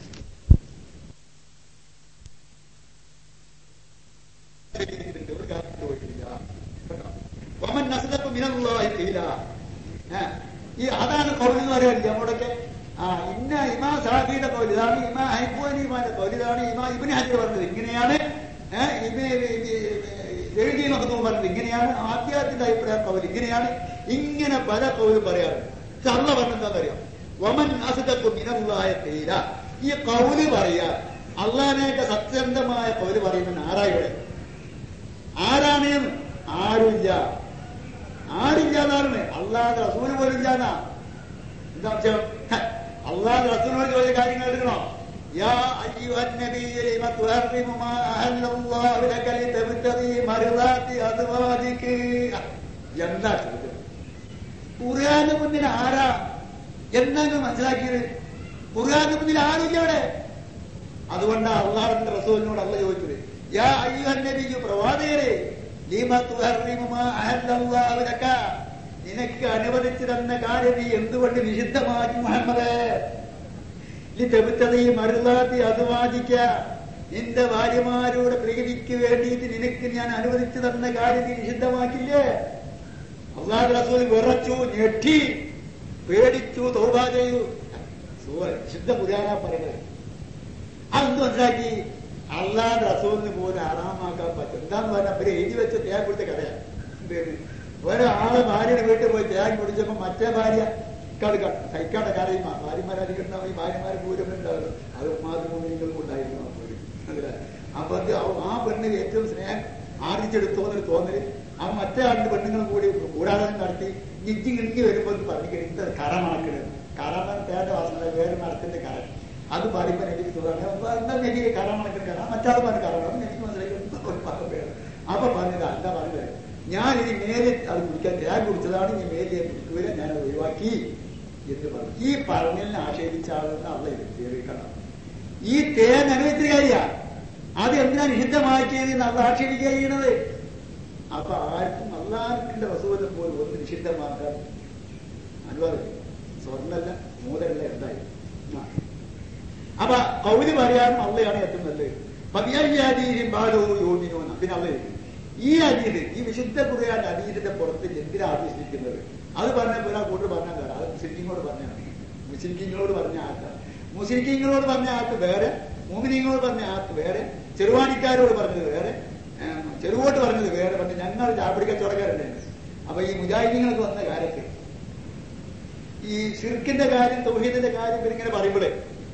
ഒരു കാര്യം പോയിട്ടില്ല കേട്ടോ. വമൻ നസ്ലഖു മിനല്ലാഹി ഖീല. ഏ, ഈ അതാണ് കൗൽ എന്ന് പറയാറില്ല നമ്മുടെയൊക്കെ ആ ഇന്ന ഇമാ സാഹിയുടെ കൗൽ ഇതാണ് ഇമാ ഹൈബുഅനീമാന്റെ കൗൽ ഇതാണ് ഇമാ ഇബിന് ഹജർ പറഞ്ഞത് ഇങ്ങനെയാണ് ഏഹ് ഇത് എഴുതി മഹത്വം പറഞ്ഞത് ഇങ്ങനെയാണ് ആദ്യത്തിന്റെ അഭിപ്രായം കൗൽ ഇങ്ങനെയാണ് ഇങ്ങനെ പല കൗലും പറയാറുണ്ട് പക്ഷെ അള്ള പറഞ്ഞെന്താണെന്നറിയാം വമൻ അസദക്കു മിനല്ലാഹി ഖീല. ഈ കൗല് പറയാ അള്ളാഹിനേക്ക് സത്യന്തമായ കൗല് പറയുന്ന ആരായുടെ ആരാണ് എന്ന്? ആരുമില്ല ആരില്ല എന്നാണ് അള്ളാഹ് റസൂല് പോലും ഇല്ലാന്നാ എന്താ വെച്ചാൽ അള്ളാഹ് റസൂലിനോട് ചോദിച്ച കാര്യങ്ങൾ എടുക്കണോ യാ അയ്യുഹൻ നബിയ്യ ലിമ തുഹർറിമു മാ അഹല്ലല്ലാഹു ലക ലിതബ്തഗി മർദാതി അസ്വാജിക് എന്താ ചോദ്യം ഖുർആന് മുന്നിൽ ആരാ എന്നാണ് മനസ്സിലാക്കിയത് ഖുർആന് മുന്നിൽ ആരുമില്ല അവിടെ അതുകൊണ്ടാണ് അള്ളാഹുവിന്റെ റസൂലിനോട് അല്ല ചോദിച്ചത് യാ അയ്യുഹൻ നബിയ്യ പ്രവാചകരെ ലീമ തുഹർറിമു മാ അഹല്ലല്ലാഹു ലക നിനക്ക് അനുവദിച്ചു തന്ന കാര്യം നീ എന്തുകൊണ്ട് നിഷിദ്ധമാക്കി മുഹമ്മദ് ലിതബ്തദി മറുതാത്തി അതുവാദിക്ക നിന്റെ ഭാര്യമാരുടെ പ്രീതിക്ക് വേണ്ടിയിട്ട് നിനക്ക് ഞാൻ അനുവദിച്ചു തന്ന കാര്യം നീ നിഷിദ്ധമാക്കില്ലേ അള്ളാഹു റസൂൽ വിറച്ചു ഞെട്ടി പേടിച്ചു തൗബ ചെയ്തു സൂറ ശുദ്ധ പുരാണ പറയുന്നത് അതെന്ത് മനസ്സിലാക്കി അള്ളാഹ് റസൂലിന് പോലും ആറാമാക്കാൻ പറ്റും എന്താന്ന് പറഞ്ഞാൽ അവര് എഴുതി വെച്ച തേൻ കൊടുത്ത കഥയാണ് എന്തേത്? ഒരാള് ഭാര്യയുടെ വീട്ടിൽ പോയി തേൻ കുടിച്ചപ്പോ മറ്റേ ഭാര്യ കടുക്ക സഹിക്കാത്ത കാര്യം ഭാര്യമാരായിരിക്കുന്ന ഈ ഭാര്യമാര് പൂരം ഉണ്ടാവുന്നു അത് മാതൃഭൂമികളും ഉണ്ടായിരുന്നു ആ പൂരം മനസ്സിലായോ? അപ്പൊ അത് ആ- ആ പെണ്ണിന് ഏറ്റവും സ്നേഹം ആർജിച്ചെടുത്തോ എന്നൊരു തോന്നല് ആ മറ്റേ ആളുടെ പെണ്ണുങ്ങളും കൂടി കൂടാതെ നടത്തി നിജി കിണക്കി വരുമ്പോൾ പറഞ്ഞു ഇത് കറമാക്കരുത് കറമ തേണ്ട വാസന വേറെ മരത്തിന്റെ കരം അത് പറയുമ്പോൾ എനിക്ക് തോന്നുന്നു എന്നാൽ എനിക്ക് കറമണക്കുന്ന കറ മറ്റാൾ പറഞ്ഞ കറമാണ് എനിക്ക് മനസ്സിലാക്കി അപ്പൊ പറഞ്ഞത് എന്താ പറഞ്ഞത് ഞാൻ ഇനി മേലെ അത് കുടിക്കാൻ തേൻ കുടിച്ചതാണ് ഈ മേലെ കുടിക്കുക ഞാൻ അത് ഒഴിവാക്കി എന്ന് പറഞ്ഞു ഈ പറഞ്ഞതിനെ ആക്ഷേപിച്ച ആളെന്ന് അവളെ കേൾക്കണം ഈ തേൻ അനുവദിച്ച കാര്യ അത് എന്തിനാ നിഷിദ്ധമാക്കിയത് എന്ന് അവൾ ആക്ഷേപിക്കുക ചെയ്യണത് അപ്പൊ ആർക്കും അള്ളാഹിന്റെ വസൂലം പോലും ഒന്ന് നിഷിദ്ധമാക്കാൻ അനുവാദം സ്വർണ്ണല്ല മൂലല്ല എന്തായി ആ. അപ്പൊ കൗലി പറയാനും അള്ളയാണ് ഏറ്റവും നല്ലത് പതിയാരീരും ബാലവും യോമിനോ പിന്നെ അള്ള ഈ അരീത് ഈ വിശുദ്ധ കുറിയാൻ അരീതിന്റെ പുറത്ത് എന്തിനാ ആവശ്യിക്കുന്നത് അത് പറഞ്ഞ ഒരാൾ കൂട്ട് പറഞ്ഞാൽ വേറെ അത് മുസ്ലിങ്ങളോട് പറഞ്ഞാണ് മുസ്ലിങ്ങളോട് പറഞ്ഞ ആൾക്ക് മുസ്ലിങ്ങളോട് പറഞ്ഞ ആൾക്ക് വേറെ മോമിനിങ്ങളോട് പറഞ്ഞ ആൾക്ക് വേറെ ചെറുവാണിക്കാരോട് പറഞ്ഞത് വേറെ ഏം, ചെറുവോട്ട് പറഞ്ഞത് വേറെ പണ്ട് ഞങ്ങൾ ചാപ്പിടി കച്ചവടക്കാരുണ്ടായിരുന്നു അപ്പൊ ഈ മുജാഹിദീങ്ങൾക്ക് വന്ന കാലത്ത് ഈ ഷിർക്കിന്റെ കാര്യം തൗഹീദിന്റെ കാര്യം ഇവരിങ്ങനെ പറയുമ്പോഴേ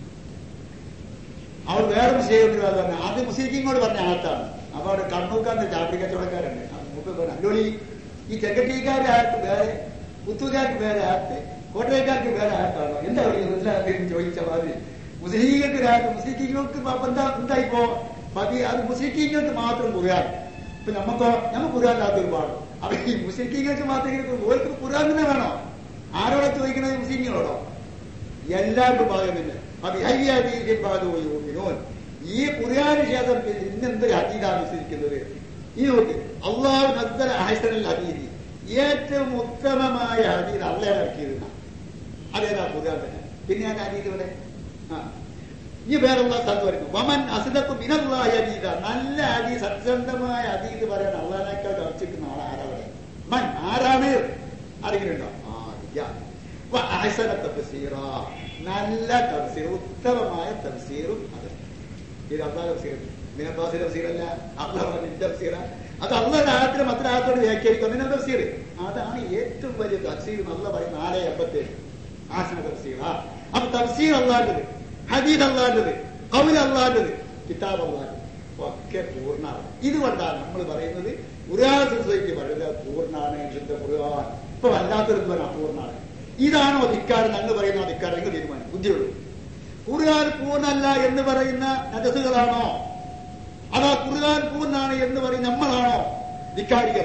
അവർ വേറെ മുസ്ലിം പറഞ്ഞു അത് മുസ്ലിങ്ങളോട് പറഞ്ഞ ആത്താണ് അപ്പൊ അവിടെ കണ്ണൂക്കാന്റെ ചാപ്പിടി കച്ചവടക്കാരുണ്ട് മൂപ്പർ പറഞ്ഞു അല്ലോളി ഈ ചെക്കട്ടിക്കാരുടെ ആർക്ക് വേറെ പുത്തൂക്കാർക്ക് വേറെ ആർക്ക് കോട്ടയക്കാർക്ക് വേറെ ആർക്കാണോ എന്താ പറയുക മനസ്സിലാക്കി ചോദിച്ച മാതിരി മുസ്ലിങ്ങൾക്ക് രാജ്യം മുസ്ലിങ്ങൾക്ക് ഇപ്പൊ എന്താ എന്തായിപ്പോ പതി അത് മുസ്ലിങ്ങൾക്ക് മാത്രം ഖുർആൻ ഇപ്പൊ നമുക്കോ നമുക്ക് ഖുർആൻ ഇല്ലാത്ത ഒരുപാട് അപ്പൊ ഈ മുസ്ലിങ്ങൾക്ക് മാത്രം ഓർക്ക് ഖുർആൻ തന്നെ വേണോ ആരോടെ ചോദിക്കുന്നത് മുസ്ലിങ്ങളോടോ എല്ലാവർക്കും ഭാഗം തന്നെ അപ്പൊ ഹയ്യാദീൻ ബാധോയോമിനോൻ ഈ ഖുർആൻ ശേഷം പിന്നെ ഇന്നെന്തൊരു ഹദീദാണ് വിശ്വസിക്കുന്നത് ഈ നോക്ക് അള്ളാഹു നദ്ദല അഹസനൽ ഹദീദി ഏറ്റവും ഉത്തമമായ ഹദീദ് അള്ളേ ഇറക്കിയിരുന്ന അതേതാ ഖുർആൻ തന്നെ പിന്നെ ഞാൻ ഹദീദ് ഇവിടെ ആ ഈ വേറെയുള്ള സ്ഥലത്ത് വരുന്നു വമൻ അസിദത്ത് മിനല്ലാഹി ഹദീദ നല്ല ഹദീദ് സത്യസന്ധമായ ഹദീദ് പറയാൻ അള്ളാഹിനേക്കാൾ കർച്ചിക്കുന്ന ആൾ ആരാണ് മൻ ആരാണ് ആരെങ്കിലും ഉണ്ടോ ആ ഇല്ല വ അഹ്സന തഫ്സീറ നല്ല തഫ്സീർ ഉത്തമമായ തഫ്സീറും അത് ഇത് അള്ളാഹ് തഫ്സീർ മിനബാസി തഫ്സീറല്ല അള്ളാഹ് പറഞ്ഞ തഫ്സീറ അത് അള്ളാഹ് ആയത്തിന് മറ്റൊരു ആയത്തോട് വ്യാഖ്യാനിക്കും മിന തഫ്സീർ അതാണ് ഏറ്റവും വലിയ തഫ്സീർ നല്ല പറയും നാല് എൺപത്തേഴ് ആസന തഫ്സീറ അപ്പൊ തഫ്സീർ അള്ളാഹുള്ളത് ഹദീദ് അള്ളാഹുള്ളത് കൗൽ അള്ളാഹുള്ളത് കിതാബ് അള്ളാഹുള്ളത് ഒക്കെ പൂർണ്ണമാണ് ഇതുകൊണ്ടാണ് നമ്മൾ പറയുന്നത് ഖുർആൻ സൊസൈറ്റി പറയുന്നത് പൂർണ്ണാണ് ശുദ്ധ ഖുർആൻ ഇപ്പൊ വല്ലാത്തൊരു പറഞ്ഞ അപൂർണ്ണാണ് ഇതാണോ ധിക്കാരം ഞങ്ങൾ പറയുന്ന ധിക്കാരം നിങ്ങൾ തീരുമാനം ബുദ്ധിയുള്ളൂ ഖുർആൻ പൂർണ്ണല്ല എന്ന് പറയുന്ന നജസുകളാണോ അതാ ഖുർആൻ പൂർണ്ണാണ് എന്ന് പറയുന്ന നമ്മളാണോ ധിക്കാരികൾ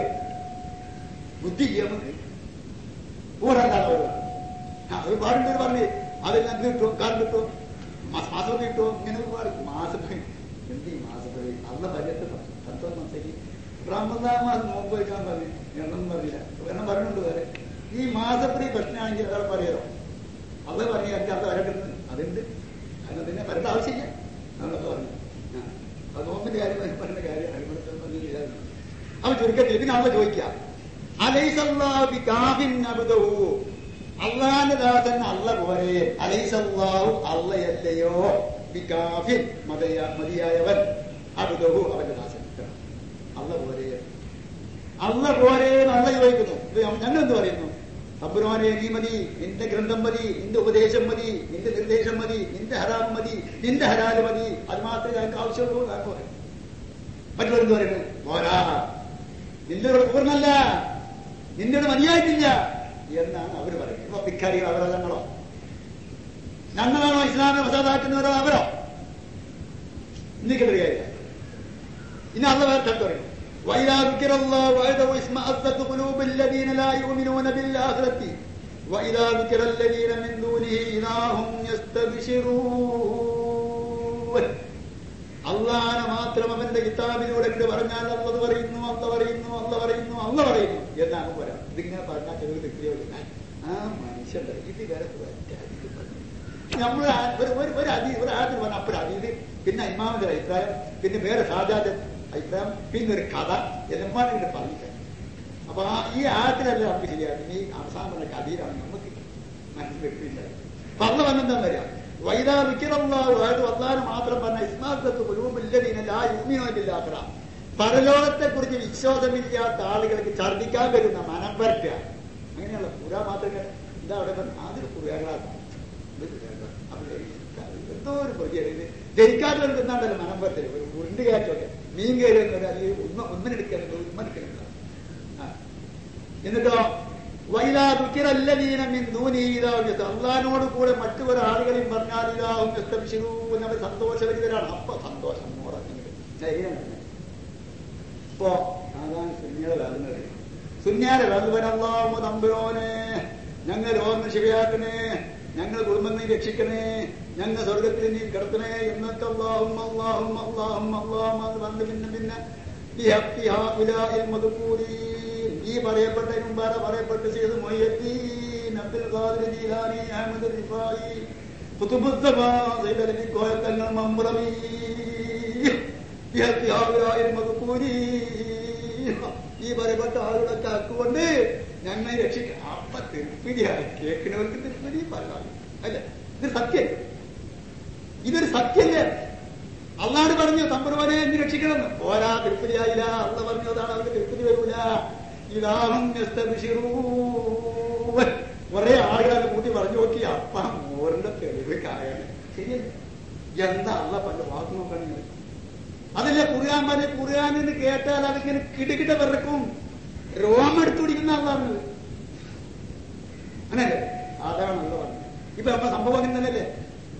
ബുദ്ധി ഇല്ലേ നമുക്ക് പൂർണ്ണല്ലാതെ അത് പാടുണ്ട് പറഞ്ഞ് അതെല്ലാം കിട്ടും കാര്യം കിട്ടും മാസം കിട്ടും ഇങ്ങനെ ഒരുപാട് മാസപ്പടി എന്ത് ഈ മാസപ്പടി അന്ന പരിയത്ത് തത്വം മനസ്സിലാക്കി റമദാൻ മാസം നോമ്പ് വയ്ക്കാൻ പറഞ്ഞു എണ്ണം പറഞ്ഞില്ല എണ്ണം പറഞ്ഞുണ്ട് വേറെ ഈ മാസപ്പടി പ്രശ്നമാണെങ്കിൽ അയാൾ പറയറോ അത് പറഞ്ഞു എനിക്ക് അത് വരട്ടെന്ന് അതുണ്ട് അതിന് പിന്നെ വരേണ്ട ആവശ്യമില്ല നമ്മളൊക്കെ പറഞ്ഞു ആ. അത് നോമ്പിന്റെ കാര്യം പറഞ്ഞ കാര്യം അടിമടത്തിൽ പറഞ്ഞില്ല അവൻ ചുരുക്കത്തിൽ പിന്നെ അവളെ ചോദിക്കാം അലൈസല്ലാഹു കാഫിൻ അബ്ദഹു അള്ളാന്റെ ദാസൻ അല്ല പോരെ അലൈസല്ലാഹു അല്ലയല്ലയോ ബികാഫിൻ മതയ മതിയായവൻ അബ്ദഹു അവന്റെ ദാസൻ അല്ല പോരെ അല്ല പോരെ അല്ല ചോദിക്കുന്നു ഇത് ഞങ്ങൾ എന്ത് പറയുന്നു തമ്പുരാനെ നീ മതി നിന്റെ ഗ്രന്ഥം മതി നിന്റെ ഉപദേശം മതി നിന്റെ നിർദ്ദേശം മതി നിന്റെ ഹറാം മതി നിന്റെ ഹരാല് മതി അത് മാത്രമേ ഞങ്ങൾക്ക് ആവശ്യമുള്ളൂ ഞാൻ പറയും മറ്റുള്ളവരെന്ത് പറയുന്നു പോരാ നിന്റെ ഒരു പൂർണ്ണല്ല നിന്റെ ഒരു മതിയായിട്ടില്ല എന്നാണ് അവർ പറയുന്നത് ഇപ്പൊ ഭിക്കാരികൾ അവരോ ഞങ്ങളോ ഞങ്ങളാണോ ഇസ്ലാമിനെ ഫസാദാക്കുന്നവരോ അവരോ ഇന്നിക്കൊരു കാര്യം ഇനി അള്ള വേറെ സ്ഥലത്ത് പറയും وإذا ذكر الله وحده اسمأزت قلوب الذين لا يؤمنون بالآخرة وإذا ذكر الذين من دونه إذا هم يستبشرون അള്ളാനെ മാത്രം അവന്റെ കിതാബിലൂടെ ഇട്ട് പറഞ്ഞാൽ അള്ളത് പറയുന്നു അല്ല പറയുന്നു അല്ല പറയുന്നു അല്ല പറയുന്നു എന്നാണ് പോരാ ഇതിങ്ങനെ പറഞ്ഞാൽ ചെറിയ തെറ്റിയ ആ മനുഷ്യന്റെ ഇത് വരെ നമ്മൾ ഒരു ഒരു ഒരു അതി ഒരു ആദ്യം പറഞ്ഞ അപ്പോഴും അതീത് പിന്നെ ഇമാമിന്റെ അഭിപ്രായം പിന്നെ വേറെ സാധാരണ അഭിപ്രായം പിന്നെ ഒരു കഥ എല്ലാം ഇങ്ങനെ പറഞ്ഞിട്ട് അപ്പൊ ആ ഈ ആയത്തിലല്ല നമുക്ക് ശരിയാക്കും ഈ അവസാനം പറഞ്ഞ കഥയിലാണ് നമുക്ക് മനസ്സിലെത്തില്ല പറഞ്ഞ വന്നെന്താ വരിക വൈദാ വിക്കിറല്ലാഹു അതായത് അള്ളാഹ് മാത്രം പറഞ്ഞ ഇസ്മാത്തത്ത് കുലൂബില്ലാത്തറ പരലോകത്തെ കുറിച്ച് വിശ്വാസമില്ലാത്ത ആളുകൾക്ക് ഛർദിക്കാൻ വരുന്ന മനം പരട്ടുക അങ്ങനെയുള്ള പുര മാത്രമേ എന്താ അവിടെ പറഞ്ഞ അതൊരു പുരകളാണ് എന്തോ ഒരു പ്രതിയാണ് ജയിക്കാത്തവർ തിന്നാണ്ടല്ലോ മനം പരത്തല് ഒരു ഉരുണ്ട് കയറ്റമൊക്കെ മീൻ കയറി അല്ലെങ്കിൽ ഉമ്മ ഉമ്മനെടുക്കണം ഉമ്മനെടുക്കണം എന്നിട്ടോ അള്ളഹാനോട് കൂടെ മറ്റു ഒരാളുകളെയും പറഞ്ഞാൽ ഇതാവും അവർ സന്തോഷവരിതരാണ് അപ്പൊ സന്തോഷം ഇപ്പോ അതാണ് സുന്യാടെ വേദന സുന്യാടെ വേദന തമ്പുരോനെ ഞങ്ങൾ രോഗം ശരിയാക്കണേ ഞങ്ങൾ കുടുംബം നീ രക്ഷിക്കണേ ഞങ്ങൾ സ്വർഗത്തിൽ നീ കിടത്തണേ എന്നൊക്കെ അള്ളാഹും അള്ളാഹും അള്ളാഹും അള്ളാഹും അത് വന്ന് പിന്നെ പിന്നെ ഈ പറയപ്പെട്ടതിന് മുമ്പാണ് പറയപ്പെട്ട് ചെയ്ത് മൊയ്യദ്ദീൻ അബ്ദുൽ ഖാദിർ ജീലാനി അഹമ്മദ് റിഫായി കുതുബുദ്ദമാ സൈദ് അലി കോയക്കങ്ങൾ മമ്രമി ഈ പറയപ്പെട്ട ആളുകളൊക്കെ ആക്കുകൊണ്ട് ഞങ്ങളെ രക്ഷിക്കണം അപ്പൊ തിരുപ്പിടിയാണ് കേൾക്കുന്നവർക്ക് തിരുപ്പതി പറയാം അല്ലേ ഇത് സത്യം ഇതൊരു സത്യല്ലേ അള്ളാട് പറഞ്ഞു തമ്പുരവനെ എന്ന് രക്ഷിക്കണം പോരാ തിരുപ്പതിയായില്ല അള്ള പറഞ്ഞതാണ് അവർക്ക് തിരുപ്പതി വരൂല ഇതാഹം കുറെ ആളുകൾ കൂട്ടി പറഞ്ഞു നോക്കി അപ്പ മോറിന്റെ തെളിവ് കായാണ് ശരിയല്ലേ എന്താ അള്ള പണ്ട് വാക്ക് നോക്കണെങ്കിൽ അതല്ലേ കുറുകാൻ പറഞ്ഞ കുറുകാനെന്ന് കേട്ടാൽ അതിങ്ങനെ കിടുകിട വിറക്കും രോമെടുത്തു പിടിക്കുന്ന ആളാണ് അങ്ങനല്ലേ അതാണ് അള്ള പറഞ്ഞത് ഇപ്പൊ അപ്പൊ സംഭവം അങ്ങനെ തന്നെയല്ലേ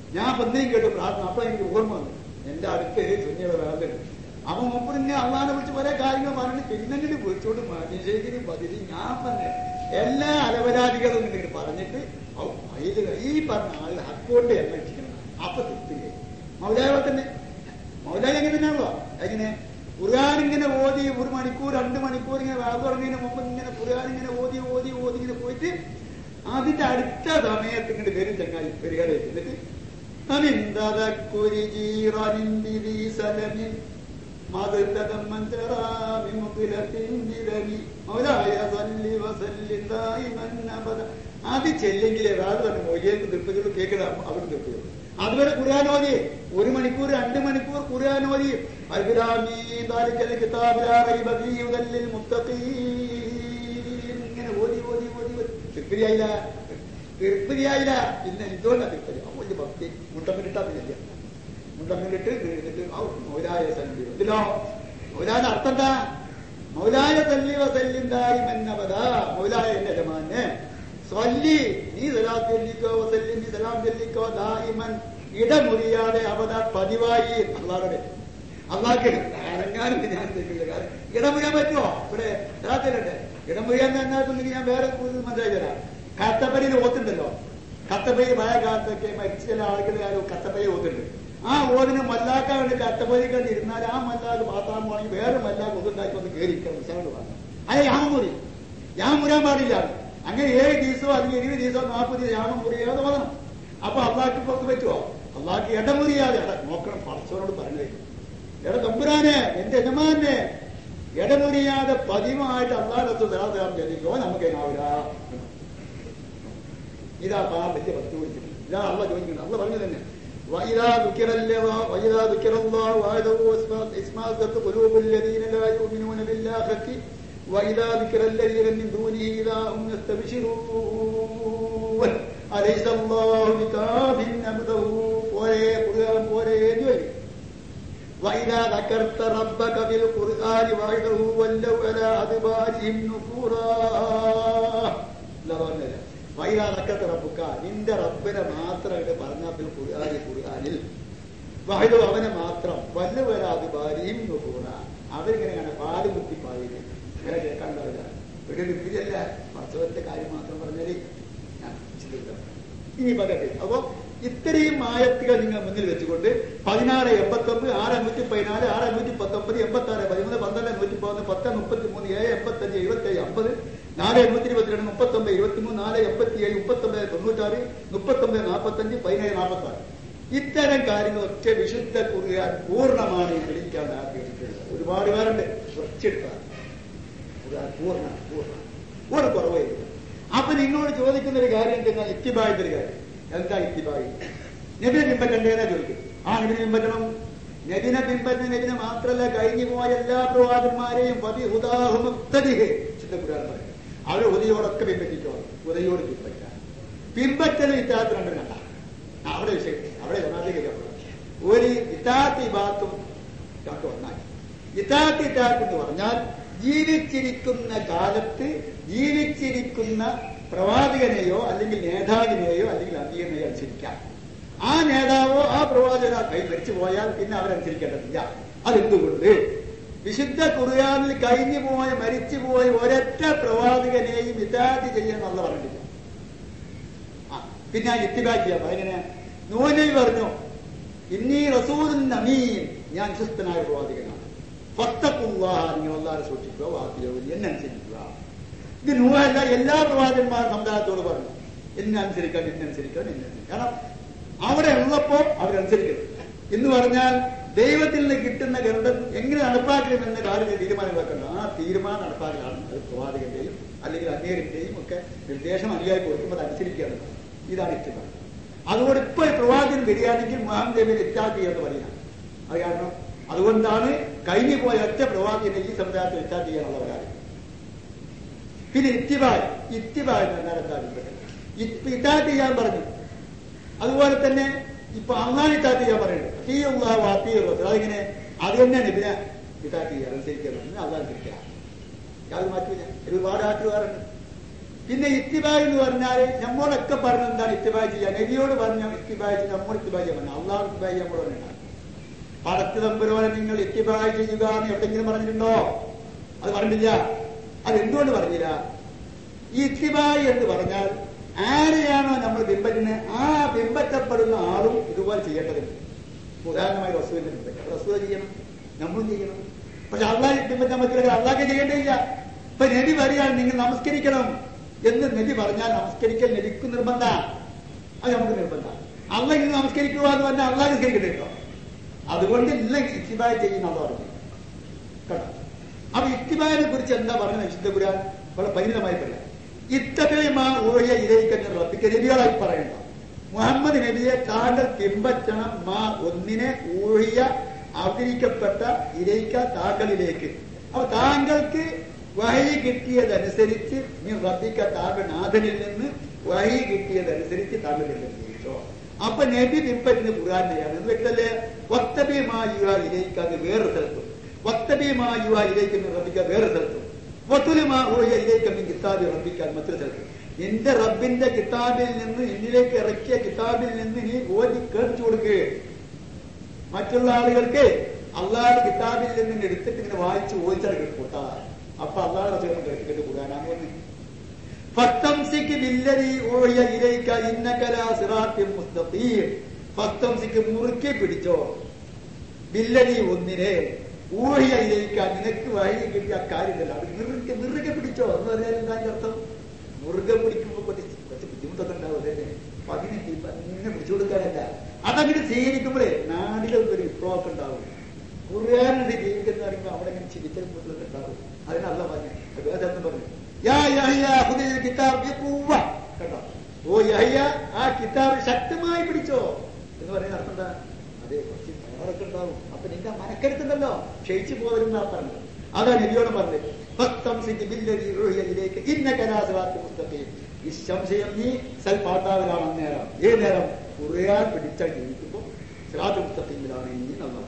ഞാൻ പന്തിനും കേട്ടു പ്രാർത്ഥന അപ്പൊ എനിക്ക് ഓർമ്മ വന്നു എന്റെ അടുത്ത് സുന്നിയുടെ വേദന അപ്പൊ മുമ്പിനെ അള്ളാനെ വിളിച്ച് പല കാര്യങ്ങൾ പറഞ്ഞു പിന്നെങ്കിലും വിളിച്ചോണ്ട് മനുഷ്യത്തിന് പതിരി ഞാൻ പറഞ്ഞു എല്ലാ അലവരാദികളും ഇങ്ങനെ പറഞ്ഞിട്ട് ഔ, ഇത് ഈ പറഞ്ഞ ആൾ ഹക്കോണ്ട് എണ്ണ വെച്ചിരിക്കണം അപ്പൊ തൃപ്തിയായി മൗലായ തന്നെ മൗലായ എങ്ങനെ തന്നെയാണല്ലോ എങ്ങനെ ഖുർആൻ ഇങ്ങനെ ഓതി ഒരു മണിക്കൂർ രണ്ട് മണിക്കൂർ ഇങ്ങനെ വാ തുടങ്ങിയതിന് മുമ്പ് ഇങ്ങനെ ഖുർആൻ ഇങ്ങനെ ഓതി ഓതി ഓതി ഇങ്ങനെ പോയിട്ട് അതിന്റെ അടുത്ത സമയത്ത് ഇങ്ങോട്ട് വരും ചങ്ങായി പെരുകാലേക്ക് എന്നിട്ട് അമിന്തതക്കുരി ജീറനിന്തിരി സലമിൻ മധുതകം മഞ്ചറാമി മുകുലത്തിന്തിരമി മൗലായ സല്ലി വസല്ലി ദായിമൻ അബദ അത് ചെല്ലെങ്കിലേ വേറെ തന്നെ മൊയ്യേക്ക് നിർത്തുകൾ കേൾക്കുക അവിടെ നിർത്തുക അതുവരെ ഖുർആാനോദി ഒരു മണിക്കൂർ രണ്ട് മണിക്കൂർ ഖുർആാനോദി അൽബിലാമി ദാലിക്കൽ കിതാബിലാ റൈബ ഫീഹി ഹുദൽ ലിൽ മുത്തഖീൻ ഇങ്ങനെ ഓതി ഓതി ഓതി ഓതി തൃപ്തിയായില്ല തൃപ്തിയായില്ല പിന്നെ എന്തുകൊണ്ടാ തൃപ്തി ആ വലിയ ഭക്തി മുട്ടമ്മിലിട്ടാ പിന്നെ മുണ്ടമ്മിലിട്ട് വീഴുന്നിട്ട് മൗലായ സല്ലി ഇതിലോ മൗലാന്റെ അർത്ഥം എന്താ മൗലായ സല്ലി വസല്ലിന്തായി മന്നപത മൗലായ എന്റെ യജമാനെ സ്വല്ലി നീ സലാം ചൊല്ലിക്കോ വസല്ലി നീ സലാം ചൊല്ലിക്കോ ദായിമൻ ഇടമുറിയാതെ അവത പതിവായി അള്ളാഹുടെ അള്ളാഹ്ക്ക് അരങ്ങാനും ഞാൻ തെറ്റില്ല കാരണം ഇടമുറിയാൻ പറ്റുമോ ഇവിടെ രാത്രിയിലുണ്ട് ഇടമുറിയാൻ തന്നായിട്ടുണ്ടെങ്കിൽ ഞാൻ വേറെ കൂടുതൽ മനസ്സിലാക്കി തരാം കത്തപ്പരിയിൽ ഓത്തുണ്ടല്ലോ കത്തപ്പരി പഴയ കാലത്തൊക്കെ മരിച്ച ചില ആളുകൾ ആരോ കത്തപ്പരി ഓത്തുണ്ട് ആ ഓതിന് മല്ലാക്ക വേണ്ടി കത്തപ്പരി കണ്ട് ഇരുന്നാൽ ആ മല്ലാക്ക് പാത്താൻ പോകണമെങ്കിൽ വേറെ മല്ലാക്ക് ഒതുണ്ടാക്കി ഒന്ന് കയറിയിരിക്കണം വിശാലോട് പറഞ്ഞു അതെ യാമുറി ഞാൻ മുരാൻ പാടില്ല അങ്ങനെ ഏഴ് ദിവസമോ അല്ലെങ്കിൽ ഇരുപത് ദിവസമോ നാൽപ്പത് ദിവസം യാമം മുറിയാതെ ഓതണം അപ്പൊ അള്ളാഹ്ക്ക് പുറത്ത് പറ്റുമോ അള്ളാഹ്ക്ക് ഇടമുറിയാതെ എടാ നോക്കണം പറച്ചവനോട് പറഞ്ഞേ എടാ തമ്പുരാനെ എന്റെ യജമാനെ ഇടമുറിയാതെ പതിവായിട്ട് അള്ളാഹത്ത് ധാരാളം ജനിക്കോ നമുക്ക് ആവില്ല ഇതാ പാ വലിയ ഭക്തി വിളിച്ചിട്ട് ഇതാ അള്ള ചോദിക്കുന്നത് അള്ള പറഞ്ഞു തന്നെ وإذا ذكر الله وإذا ذكر الله وحده اسمعت قلوب الذين لا يؤمنون بالآخرة وإذا ذكر الذين من دونه إذا هم يستبشرون أليس الله بكاف عبده പോലെ ഖുർആൻ പോലെ എന്ന് വരും وإذا ذكرت ربك في القرآن وحده ولوا على أدبارهم نفورا لا പറഞ്ഞില്ല വൈരാ ذكرت ربك നിന്റെ റബ്ബിനെ മാത്രമായിട്ട് പറഞ്ഞാൽ ഖുർആനിൽ ഖുർആനിൽ വഹദു അവനെ മാത്രം വല്ലവര അദ്ബാരിയും നുഫൂറ അവരിങ്ങനെയാണ് പാല് കുത്തി പാടിയത് ഇങ്ങനെ കേൾക്കാൻ പാടില്ല ഒരു ലിപിയല്ല പർച്ചവന്റെ കാര്യം മാത്രം പറഞ്ഞാല് ഞാൻ ചിന്തിക്കാം ഇനി പറയട്ടെ അപ്പോ ഇത്രയും ആയത്തുകൾ നിങ്ങൾ മുന്നിൽ വെച്ചുകൊണ്ട് പതിനാറ് എൺപത്തി ഒമ്പത് ആറ് അഞ്ഞൂറ്റി പതിനാല് ആറ് അഞ്ഞൂറ്റി പത്തൊമ്പത് എൺപത്തി ആറ് പതിമൂന്ന് പന്ത്രണ്ട് നൂറ്റി പതിനൊന്ന് പത്ത് മുപ്പത്തി മൂന്ന് ഏഴ് എൺപത്തി അഞ്ച് എഴുപത്തി ഏഴ് അമ്പത് നാല് എണ്ണൂറ്റി ഇരുപത്തിരണ്ട് മുപ്പത്തി ഒമ്പത് ഇരുപത്തി മൂന്ന് നാല് എൺപത്തി ഏഴ് മുപ്പത്തി ഒമ്പത് തൊണ്ണൂറ്റാറ് മുപ്പത്തി ഒമ്പത് നാൽപ്പത്തി അഞ്ച് പതിനേഴ് നാൽപ്പത്തി ആറ് ഇത്തരം കാര്യങ്ങളൊക്കെ വിശുദ്ധ കുറുകാൻ പൂർണ്ണമാണ് തെളിയിക്കാൻ ആഗ്രഹിക്കുന്നത് ഒരുപാട് പേരുണ്ട് കുറച്ചെടുക്കാം പൂർണ്ണ പൂർണ്ണ ഒരു കുറവില്ല അപ്പൊ നിങ്ങളോട് ചോദിക്കുന്ന ഒരു കാര്യം എന്താ ഇത്തിബായുടെ ഒരു കാര്യം എന്താ ഇത്തിബായി നബിനെ പിൻപറ്റണ്ടേന്നാ ചോദിക്കും ആ നബിനെ പിൻപറ്റണം നബിനെ പിൻപറ്റുന്ന നബിനെ മാത്രമല്ല കഴിഞ്ഞു പോയ എല്ലാ പ്രവാചന്മാരെയും പതി ഹുദാഹുമുക്തതിഹേ ചിത്തക്കുരാൻ പറയും അവരെ ഉദയോടൊക്കെ പിൻപറ്റിക്കോളും ഉദയോട് പിൻപറ്റാൻ പിൻപറ്റൽ ഇത്താത്ത രണ്ടും രണ്ടാണ് അവിടെ വിഷയം അവിടെ ജനാധിപത്യ ഒരു ഇത്താത്ത് ഇബാത്തും രണ്ടും ഒന്നായി ഇത്താത്ത് ഇത്താത്ത് എന്ന് പറഞ്ഞാൽ ജീവിച്ചിരിക്കുന്ന കാലത്ത് ജീവിച്ചിരിക്കുന്ന പ്രവാചകനെയോ അല്ലെങ്കിൽ നേതാവിനെയോ അല്ലെങ്കിൽ അമീറിനെയോ അനുസരിക്കാം ആ നേതാവോ ആ പ്രവാചക കൈ മരിച്ചു പോയാൽ പിന്നെ അവരനുസരിക്കേണ്ടതില്ല അതെന്തുകൊണ്ട് വിശുദ്ധ ഖുർആാനിൽ കഴിഞ്ഞു പോയ മരിച്ചു പോയ ഒരൊറ്റ പ്രവാചകനെയും ഇതാറ്റ് ചെയ്യാൻ നല്ല പറഞ്ഞിട്ടില്ല ആ പിന്നെ ആ ഇത്തിബാ ചെയ്യാം എങ്ങനെ നൂനബി പറഞ്ഞു ഇന്നീ റസൂൽ നമീൻ ഞാൻ വിശ്വസ്തനായ പ്രവാചകനാണ് ഫത്തക്കുള്ള നിങ്ങൾ അല്ലാതെ സൂക്ഷിക്കുക വാക്കിലോ എന്നെ അനുസരിക്കുക ഇത് നൂഹല്ല എല്ലാ പ്രവാചകന്മാർ സമുദായത്തോട് പറഞ്ഞു എന്നെ അനുസരിക്കാൻ എന്നെ അനുസരിക്കാൻ എന്നെ അനുസരിക്കാൻ കാരണം അവിടെ ഉള്ളപ്പോ അവരനുസരിക്കണം എന്ന് പറഞ്ഞാൽ ദൈവത്തിൽ നിന്ന് കിട്ടുന്ന ഗ്രന്ഥം എങ്ങനെ നടപ്പാക്കണമെന്ന കാര്യം തീരുമാനം വെക്കണം ആ തീരുമാനം നടപ്പാക്കലാണ് അത് പ്രവാചകന്റെയും അല്ലെങ്കിൽ അങ്ങേരിന്റെയും ഒക്കെ നിർദ്ദേശം അനുയായി കൊടുക്കുമ്പോൾ അനുസരിക്കുകയാണ് ഇതാണ് ഇഷ്ടം അതുകൊണ്ട് ഇപ്പൊ പ്രവാചകൻ വരികയാണെങ്കിൽ മുഹമ്മദ് നബി ഇറ്റാക്കി എന്ന് പറയാം അത് കാരണം അതുകൊണ്ടാണ് കഴിഞ്ഞു പോയ ഒറ്റ പ്രവാചകനെ ഈ സമുദായത്തിൽ ഇറ്റാക്കി ചെയ്യാനുള്ള കാര്യം പിന്നെ ഇത്തിബായ് ഇത്തിബായ് എന്ന് പറഞ്ഞാൽ എന്താ ഇറ്റാക്കി ചെയ്യാൻ പറഞ്ഞു അതുപോലെ തന്നെ ഇപ്പൊ അള്ളാൻ ഇറ്റാക്കി ചെയ്യാൻ പറയുന്നത് തീ ഉള്ളാഹ് വാത്തി അതിങ്ങനെ അത് തന്നെയാണ് ഇതിനെ ഇറ്റാക്കി ചെയ്യുക അനുസരിക്കുന്നത് അള്ളാൻ അനുസരിക്കുക അത് മാറ്റില്ല ഒരുപാട് ആറ്റുകാരുണ്ട് പിന്നെ ഇത്തിബായ് എന്ന് പറഞ്ഞാൽ നമ്മളൊക്കെ പറഞ്ഞ എന്താണ് ഇത്തിബായ് ചെയ്യാൻ നബിയോട് പറഞ്ഞ ഇത്തിബായ് ചെയ്യാൻ നമ്മൾ ഇത്തിബായ് ചെയ്യാൻ പറഞ്ഞു അള്ളാഹ് ഇത്തിബായ് നമ്മൾ പറഞ്ഞിട്ടാണ് പടത്ത് തമ്പുരോനെ നിങ്ങൾ ഇത്തിബായ് ചെയ്യുക എന്ന് എവിടെയെങ്കിലും പറഞ്ഞിട്ടുണ്ടോ അത് പറഞ്ഞില്ല അത് എന്തുകൊണ്ട് പറഞ്ഞില്ല ഈ ഇത്തിബായ് എന്ന് പറഞ്ഞാൽ ആരെയാണോ നമ്മൾ ബിംബത്തിന് ആ ബിംബറ്റപ്പെടുന്ന ആളും ഇതുപോലെ ചെയ്യേണ്ടതുണ്ട് ഉദാഹരണമായി റസൂലിന്റെ ബിംബം റസൂൽ ചെയ്യണം നമ്മളും ചെയ്യണം പക്ഷെ അള്ളാഹ് ബിംബത്തെ പറ്റില്ല അള്ളാഹ്ക്ക് ചെയ്യേണ്ടതില്ല ഇപ്പൊ നബി പറയുകയാണ് നിങ്ങൾ നമസ്കരിക്കണം എന്ന് നബി പറഞ്ഞാൽ നമസ്കരിക്കൽ നബിക്ക് നിർബന്ധ അത് നമുക്ക് നിർബന്ധ അള്ള ഇന്ന് നമസ്കരിക്കുക എന്ന് പറഞ്ഞാൽ അള്ളാഹ് നിസ്കരിക്കണ്ടോ അതുകൊണ്ട് ഇല്ല ഇത്തിബായ് ചെയ്യുന്ന പറഞ്ഞു കേട്ടോ അപ്പൊ ഇത്തിബായിനെ കുറിച്ച് എന്താ പറയുന്നത് വിശുദ്ധ ഖുർആൻ വളരെ പരിമിതമായി പറയാം ഇത്തബിമാ ഊഴിയ ഇരയിക്കുന്ന റബ്ബിക്ക് നബികളായി പറയണ്ട മുഹമ്മദ് നബിയെ താങ്കൾ പിമ്പറ്റണം മാ ഒന്നിനെ ഊഴിയ അവതരിക്കപ്പെട്ട ഇരയിക്ക താങ്കളിലേക്ക് അപ്പൊ താങ്കൾക്ക് വഹി കിട്ടിയതനുസരിച്ച് നീ റബ്ബിക്ക താങ്കൾ നാഥനിൽ നിന്ന് വഹി കിട്ടിയതനുസരിച്ച് താങ്കൾ ജീവിച്ചോ അപ്പൊ നബി പിമ്പറ്റിന് ഖുർആാനെയാണ് എന്ന് വ്യക്തല്ലേ വക്തബിമായുക ഇരയിക്ക അത് വേറെ സ്ഥലത്തും വക്തബിമായുക ഇരയിക്കുന്ന റബ്ബിക്ക വേറെ സ്ഥലത്തും വത്തുലുമാ ഊഴിയ ഇരയിക്ക നീ കിതാബി റബ്ബിക്കാൻ മറ്റൊരു സ്ഥലത്തും നിന്റെ റബ്ബിന്റെ കിതാബിൽ നിന്ന് എന്നിലേക്ക് ഇറക്കിയ കിതാബിൽ നിന്ന് നീ ഓതി കേൾപ്പിച്ചു കൊടുക്കുക മറ്റുള്ള ആളുകൾക്ക് അള്ളാഹുടെ കിതാബിൽ നിന്ന് എടുത്തിട്ട് ഇങ്ങനെ വായിച്ച് ഓദിച്ചാൽ കേൾക്കൂട്ടാ അപ്പൊ അള്ളാഹുടെ ചേർന്ന് കേട്ടിട്ട് കൂടാനാണ് വന്ന് ഫത്തംസിക്ക് ബില്ലരി ഓഴിയ ഇരയിക്ക ഇന്നകലാ സിറാത്തിൻ മുസ്തഖീം ഫത്തംസിക്ക് മുറുക്കി പിടിച്ചോ ബില്ലരി ഒന്നിനെ ഊഴിയ ഇരയിക്ക നിനക്ക് വഴി കിട്ടിയ കാര്യമില്ല അത് നിറുക്കെ നിറുകെ പിടിച്ചോ എന്ന് പറഞ്ഞാൽ എന്താ അതിന്റെ അർത്ഥം മുറുകെ പിടിക്കുമ്പോ കുറച്ച് കുറച്ച് ബുദ്ധിമുട്ടൊക്കെ ഉണ്ടാവും അതന്നെ അപ്പൊ അതിന് ഇങ്ങനെ പിടിച്ചു കൊടുക്കാനല്ല അതങ്ങനെ സ്വീകരിക്കുമ്പോഴേ നാടിലെ ഒരു വിപ്ലവമൊക്കെ ഉണ്ടാവും ഖുർആാനിൽ ജീവിക്കുന്ന പറയുമ്പോൾ അവിടെ ഇങ്ങനെ ചിരിച്ചലും കൂട്ടലൊക്കെ ഉണ്ടാവും അതിനല്ല പറഞ്ഞു വേദം പറഞ്ഞു യാ യഹ്യ ഹുദയിൽ കിതാബ് ബിഖുവ്വ. കേട്ടോ ഓ യഹ്യ ആ കിതാബ് ശക്തമായി പിടിച്ചോ എന്ന് പറയുന്ന അർത്ഥം എന്താ അതെ കുറച്ച് പവറൊക്കെ ഉണ്ടാവും അപ്പൊ നിന്റെ മനക്കരുത്തുണ്ടല്ലോ ക്ഷയിച്ചു പോകരുന്ന പറഞ്ഞത് അതാ നബിയോട് പറഞ്ഞത് ഫത്തംസിക്ക് ബില്ലദീ ഊഹിയ ഇലൈക ഇന്നക ലാ സിറാത്തുൽ മുസ്തഖീം നിസ്സംശയം നീ സൽപാട്ടാവിലാണ് അന്നേരം ഏത് നേരം ഖുർആൻ പിടിച്ചാൽ ജീവിക്കുമ്പോൾ സിറാത്തുൽ മുസ്തഖീമിലാണ് ഇനി നമ്മൾ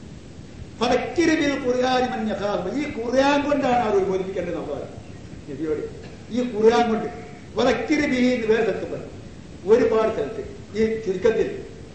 ഫതക്കിരബിൽ ഖുർആൻ മൻ യഖാഫ് ഈ ഖുർആൻ കൊണ്ടാണ് അവർ ബോധിപ്പിക്കേണ്ടത് നമ്മൾ നബിയോട് ഈ ഖുർആൻ കൊണ്ട് വതക്കിരബി എന്ന് വേറെ സ്ഥലത്ത് പറഞ്ഞു ഒരുപാട് സ്ഥലത്ത് ഈ ചുരുക്കത്തിൽ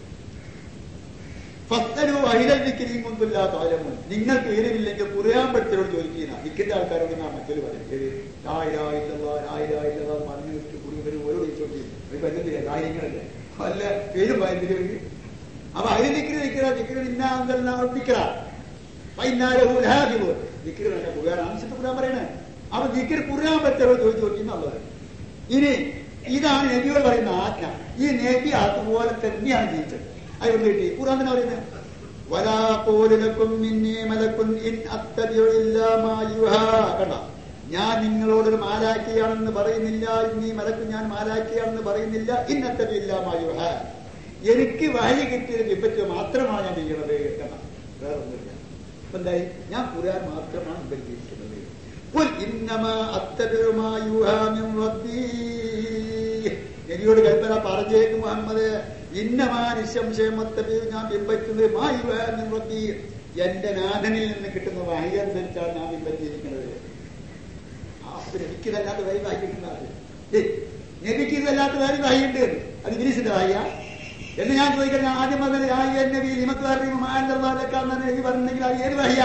ഫസ്തനു അഹിലിക്കരിയും മുൻപില്ലാത്ത ആലമുൻ നിങ്ങൾക്ക് വിവരമില്ലെങ്കിൽ ഖുർആൻ പഠിച്ചവരോട് ചോദിക്കുന്ന നിൽക്കുന്ന ആൾക്കാരോട് ഞാൻ മറ്റൊരു പറയും ഏത് ആയിരായില്ല ആയിരായില്ല പറഞ്ഞു വെച്ചിട്ട് കൂടി ഇവർ ഓരോ ചോദിച്ചു ബന്ധത്തില്ല കാര്യങ്ങളല്ലേ അല്ല പേര് ഭയങ്കര അപ്പൊ അതിൽ നിൽക്കുന്ന നിൽക്കുന്ന നിൽക്കുന്ന ഇന്നാന്തൽ ഉറപ്പിക്കറ വൈകുന്നേരം നിൽക്കുന്ന വേണ്ട ഖുർആൻ ആവശ്യത്തെ ഖുർആൻ പറയണേ അപ്പൊ നിൽക്കുന്ന ഖുർആൻ പറ്റവരോട് ചോദിച്ചു നോക്കി എന്നുള്ളത് ഇനി ഇതാണ് നബിയോട് പറയുന്ന ആജ്ഞ ഈ നബി അതുപോലെ തന്നെയാണ് ജീവിച്ചത് അതുകൊണ്ട് കിട്ടി ഖുർആൻ തന്നെ പറയുന്നത് വലാ പോലിലക്കും മിന്നി മലക്കുൻ ഇൻ അത്തബിഉ ഇല്ലാ മാ യുഹാ കണ്ട ഞാൻ നിങ്ങളോടൊരു മാലാക്കിയാണെന്ന് പറയുന്നില്ല ഇന്നീ മലക്കും ഞാൻ മാലാക്കിയാണെന്ന് പറയുന്നില്ല ഇന്നത്തബി ഇല്ലാ മാ യുഹാ എനിക്ക് വഴി കിട്ടിയത് വിപറ്റ് മാത്രമാണ് ഞാൻ ചെയ്യുന്നത് കണ്ട വേറെ ഒന്നുമില്ല അപ്പൊ എന്തായി ഞാൻ ഖുർആൻ മാത്രമാണ് ഉപരിച്ചിരിക്കുന്നത് قل إنما أتبع ما يوحى من ربي നബിയോട് കൽപ്പന പറഞ്ഞേക്ക് മുഹമ്മദ് ഇന്നമാ നിശംശയം മത്തബിൽ ഞാൻ പിൻപറ്റുന്നത് മായുവാൻ റബ്ബി എന്റെ നാഥനിൽ നിന്ന് കിട്ടുന്ന വഹി അനുസരിച്ചാണ് ഞാൻ പിൻപറ്റിയിരിക്കുന്നത് അപ്പൊ നബിക്കിതല്ലാത്ത വഴി വായി കിട്ടുന്നത് നബിക്ക് ഇതല്ലാത്ത വേറെ വഹിയുണ്ട് അത് ഇംഗ്ലീഷിന്റെ വഹിയ എന്ന് ഞാൻ ചോദിക്കുന്നത് ആദ്യം പറഞ്ഞത് ആ ഈ നബി നിമക്ക് അറിയുമ്പോൾ മാനല്ലാക്കാന്ന് നബി പറഞ്ഞെങ്കിൽ അത് ഏത് വഹിയ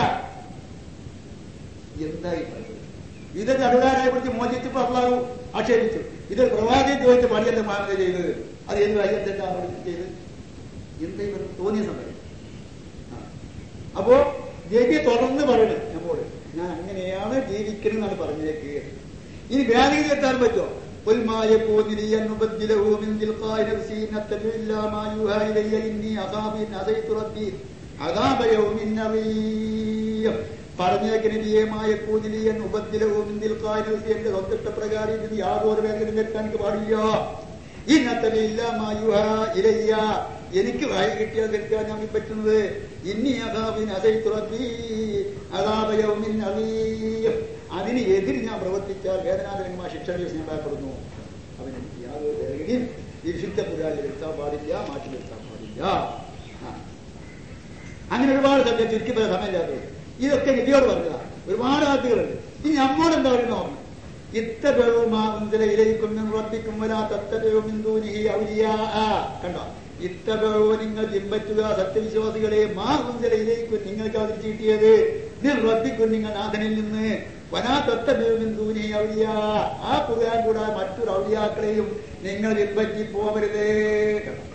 എന്തായി പറയുന്നത് ഇത് ചടുകാരായ കുറിച്ച് മോചിച്ചപ്പോ അള്ളാഹു ആക്ഷേപിച്ചു ഇത് പ്രവാചകൻ ചോദിച്ച പണിയല്ല മുഹമ്മദ് ചെയ്തത് അത് ഏത് കാര്യത്തിന്റെ ചെയ്ത് എന്താ ഇവർ തോന്നിയ സമയം ആ. അപ്പോ നബി തുടർന്ന് പറയണം നമ്മോട് ഞാൻ അങ്ങനെയാണ് ജീവിക്കണമെന്നാണ് പറഞ്ഞേക്ക് ഇനി ഭേദഗതി എത്താൻ പറ്റുമോ قل ما يكون لي أن أبدله من تلقاء نفسي إن أتبع إلا ما يوحى إلي إني أخاف إن عصيت ربي عذاب يوم عظيم പറഞ്ഞേക്ക് നബിയമായ കൂതിലിയൻ ഉപദ്രവവും നിൽക്കാനും എന്റെ സ്വത്തിട്ട പ്രകാരം ഇത് യാതൊരു വേദന വരുത്താൻ എനിക്ക് പാടില്ല ഇന്നത്തെ ഇല്ലാമായുഹ ഇലയ്യ എനിക്ക് വായി കിട്ടിയാൽ തെറ്റാൻ ഞാൻ പറ്റുന്നത് ഇന്നി അതാബിൻ അതൈ തുറത്തി അതാപയവുമിൻ അതീയം അതിന് എതിര് ഞാൻ പ്രവർത്തിച്ചാൽ വേദനാജനകമായ ശിക്ഷ ഞാൻ ഭയപ്പെടുന്നു അവന് യാതൊരു വേദനയും ഈ വിശുദ്ധ പുരാലിൽ വരുത്താൻ പാടില്ല മാറ്റി വരുത്താൻ പാടില്ല ആ. അങ്ങനെ ഒരുപാട് സബ്ജക്ട് ചുരുക്കി പോയ സമയമില്ലാത്തത് ഇതൊക്കെ നബിയോട് പറഞ്ഞതാ ഒരുപാട് വാക്കുകളുണ്ട് ഇനി നമ്മോട് എന്താ പറയുന്നത് ഇത്തബഴു മാ ഉന്തില ഇലയിക്കും മിൻ റബ്ബിക്കും വലാ തത്തബഴു മിൻ ദൂനിഹി ഔലിയാ കണ്ടോ ഇത്തബഴു നിങ്ങൾ പിൻപറ്റുക സത്യവിശ്വാസികളെ മാ ഉന്തില ഇലയിക്കും നിങ്ങൾക്ക് അവതരിച്ച് കിട്ടിയത് മിൻ റബ്ബിക്കും നിങ്ങൾ നാഥനിൽ നിന്ന് വനാ തത്തബഴു മിൻ ദൂനിഹി ഔലിയാ ആ ഖുർആൻ കൂടാതെ മറ്റൊരു ഔലിയാക്കളെയും നിങ്ങൾ പിൻപറ്റി പോവരുതേ കണ്ടോ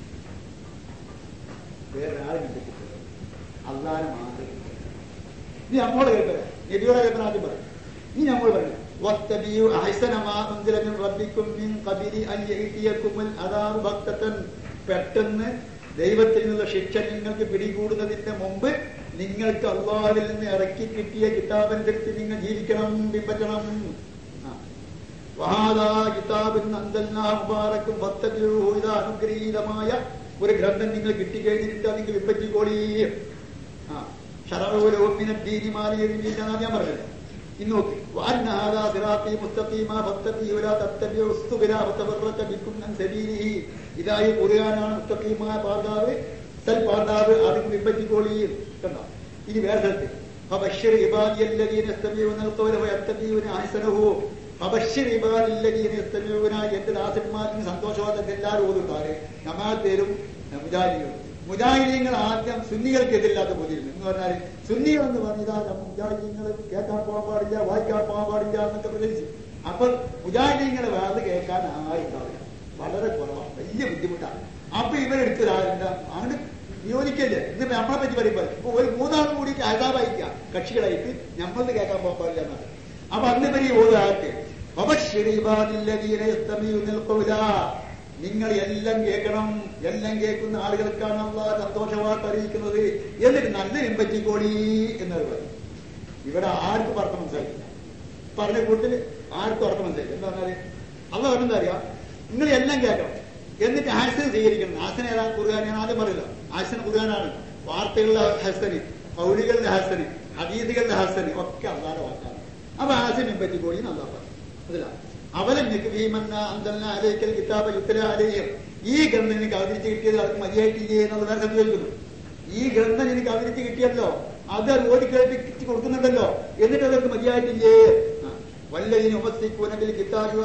വേറെ ആരും പിൻപറ്റിപ്പോകരുത് അള്ളാനെ മാത്രം നീ നമ്മോട് കേൾക്കല നബിയോടെ കേൾക്കണ ആദ്യം പറയും നീ നമ്മോട് പറഞ്ഞു വത്തബിയു അഹ്സന മാ ഉൻസില മിൻ റബ്ബിക്കും മിൻ ഖബിലി അൻ യഅതിയകുമുൽ അദാബു ബക്തതൻ പെട്ടെന്ന് ദൈവത്തിൽ നിന്നുള്ള ശിക്ഷ നിങ്ങൾക്ക് പിടികൂടുന്നതിന്റെ മുമ്പ് നിങ്ങൾക്ക് അള്ളാഹിൽ നിന്ന് ഇറക്കി കിട്ടിയ കിതാബനുസരിച്ച് നിങ്ങൾ ജീവിക്കണം പിൻപറ്റണം ആ. വഹാദാ കിതാബിൻ അൻസൽനാഹു മുബാറക്കും ഫത്തബിഉഹു ഇതാ അനുഗ്രഹീതമായ ഒരു ഗ്രന്ഥം നിങ്ങൾ കിട്ടിക്കഴിഞ്ഞിട്ട് അത് നിങ്ങൾ പിൻപറ്റിക്കോളീ ആ ഷറഊലഹും മിനദ്ദീനി മാ ലിയദിനില്ലെന്നാണ് ഞാൻ പറഞ്ഞത് ഇന്ന് നോക്ക് വഅന്ന ഹാദാ സിറാത്തി മുസ്തഖീമ ഫത്തബിഉ വലാ തത്തബിഉ ഉസ്തുബില ഫതഫറക ബിക്കും അൻ സബീലിഹി ഇതായി ഖുർആനാണ് മുസ്തഖീമായ പാതാവ് സൽ പാതാവ് അത് പിൻപറ്റിക്കോളീ കണ്ടോ ഇനി വേറെ സ്ഥലത്ത് فبشر عبادي الذين يستمعون القول ويتبعون احسنه فبشر عبادي الذين يستمعون എന്റെ ദാസന്മാരിന് സന്തോഷവാദത്തെ എല്ലാവരും ഓതുണ്ടാറ് നമാത്തേരും മുജാഹിദികളും മുജാഹിദീങ്ങൾ ആദ്യം സുന്നികൾക്ക് എതിരില്ലാത്ത പോലിയിരുന്നു എന്ന് പറഞ്ഞാൽ സുന്നികൾ എന്ന് പറഞ്ഞാൽ മുജാഹിദീങ്ങൾ കേൾക്കാൻ പോകാൻ പാടില്ല വായിക്കാൻ പോകാൻ പാടില്ല എന്നൊക്കെ പ്രചരിച്ചു അപ്പൊ മുജാഹിദീങ്ങൾ വേറെ കേൾക്കാൻ ആരുണ്ടാവില്ല വളരെ കുറവാണ് വലിയ ബുദ്ധിമുട്ടാണ് അപ്പൊ ഇവരെടുത്തതാരുണ്ട് അങ്ങോട്ട് നിയോജിക്കല്ലേ ഇത് നമ്മളെ പറ്റി പറയുമ്പോൾ ഇപ്പൊ ഒരു മൂന്നാളും കൂടി അതാവായിക്ക കക്ഷികളായിട്ട് നമ്മൾക്ക് കേൾക്കാൻ പോകാൻ പാടില്ല എന്നാണ് അപ്പൊ അന്ന് ഇവര് ഓതാർക്ക് നിങ്ങൾ എല്ലാം കേൾക്കണം എല്ലാം കേൾക്കുന്ന ആളുകൾക്കാണ് അള്ള സന്തോഷവാർത്ത അറിയിക്കുന്നത് എന്നിട്ട് നല്ല എമ്പറ്റിക്കോളി എന്നത് പറയും ഇവിടെ ആർക്കും അർത്ഥം മനസ്സിലാക്കില്ല പറഞ്ഞ കൂട്ടിൽ ആർക്കും അർത്ഥം മനസ്സിലാക്കി എന്താ പറഞ്ഞാല് അള്ള പറഞ്ഞെന്താ അറിയാം നിങ്ങൾ എല്ലാം കേൾക്കണം എന്നിട്ട് ഹാസൻ സ്വീകരിക്കണം ഹാസൻ ഏതാ ഖുർആൻ ഞാൻ ആദ്യം പറയില്ല ഹാസൻ ഖുർആനാണ് വാർത്തകളുടെ ഹസന് പൗലികളുടെ ഹസന് ഹദീദുകളുടെ ഹസന് ഒക്കെ അള്ളാന്റെ വാക്കാണ് അപ്പൊ ഹാസനെ പറ്റിക്കോളി എന്നാ പറഞ്ഞു അതില്ല അവലം ഭീമന്ന അന്തല്ല അലേക്കൽ കിതാബ യുത്തര അലേയം ഈ ഗ്രന്ഥം എനിക്ക് അവതരിച്ച് കിട്ടിയത് അവർക്ക് മതിയായിട്ടില്ലേ എന്നുള്ള വേറെ ചോദിക്കുന്നു ഈ ഗ്രന്ഥം എനിക്ക് അവതരിച്ച് കിട്ടിയല്ലോ അത് ഓടി കേൾപ്പിച്ച് കൊടുക്കുന്നുണ്ടല്ലോ എന്നിട്ട് അവർക്ക് മതിയായിട്ടില്ലേ വല്ലതിന് ഉപസ്ഥിക്കൂനബിൽ കിതാബ്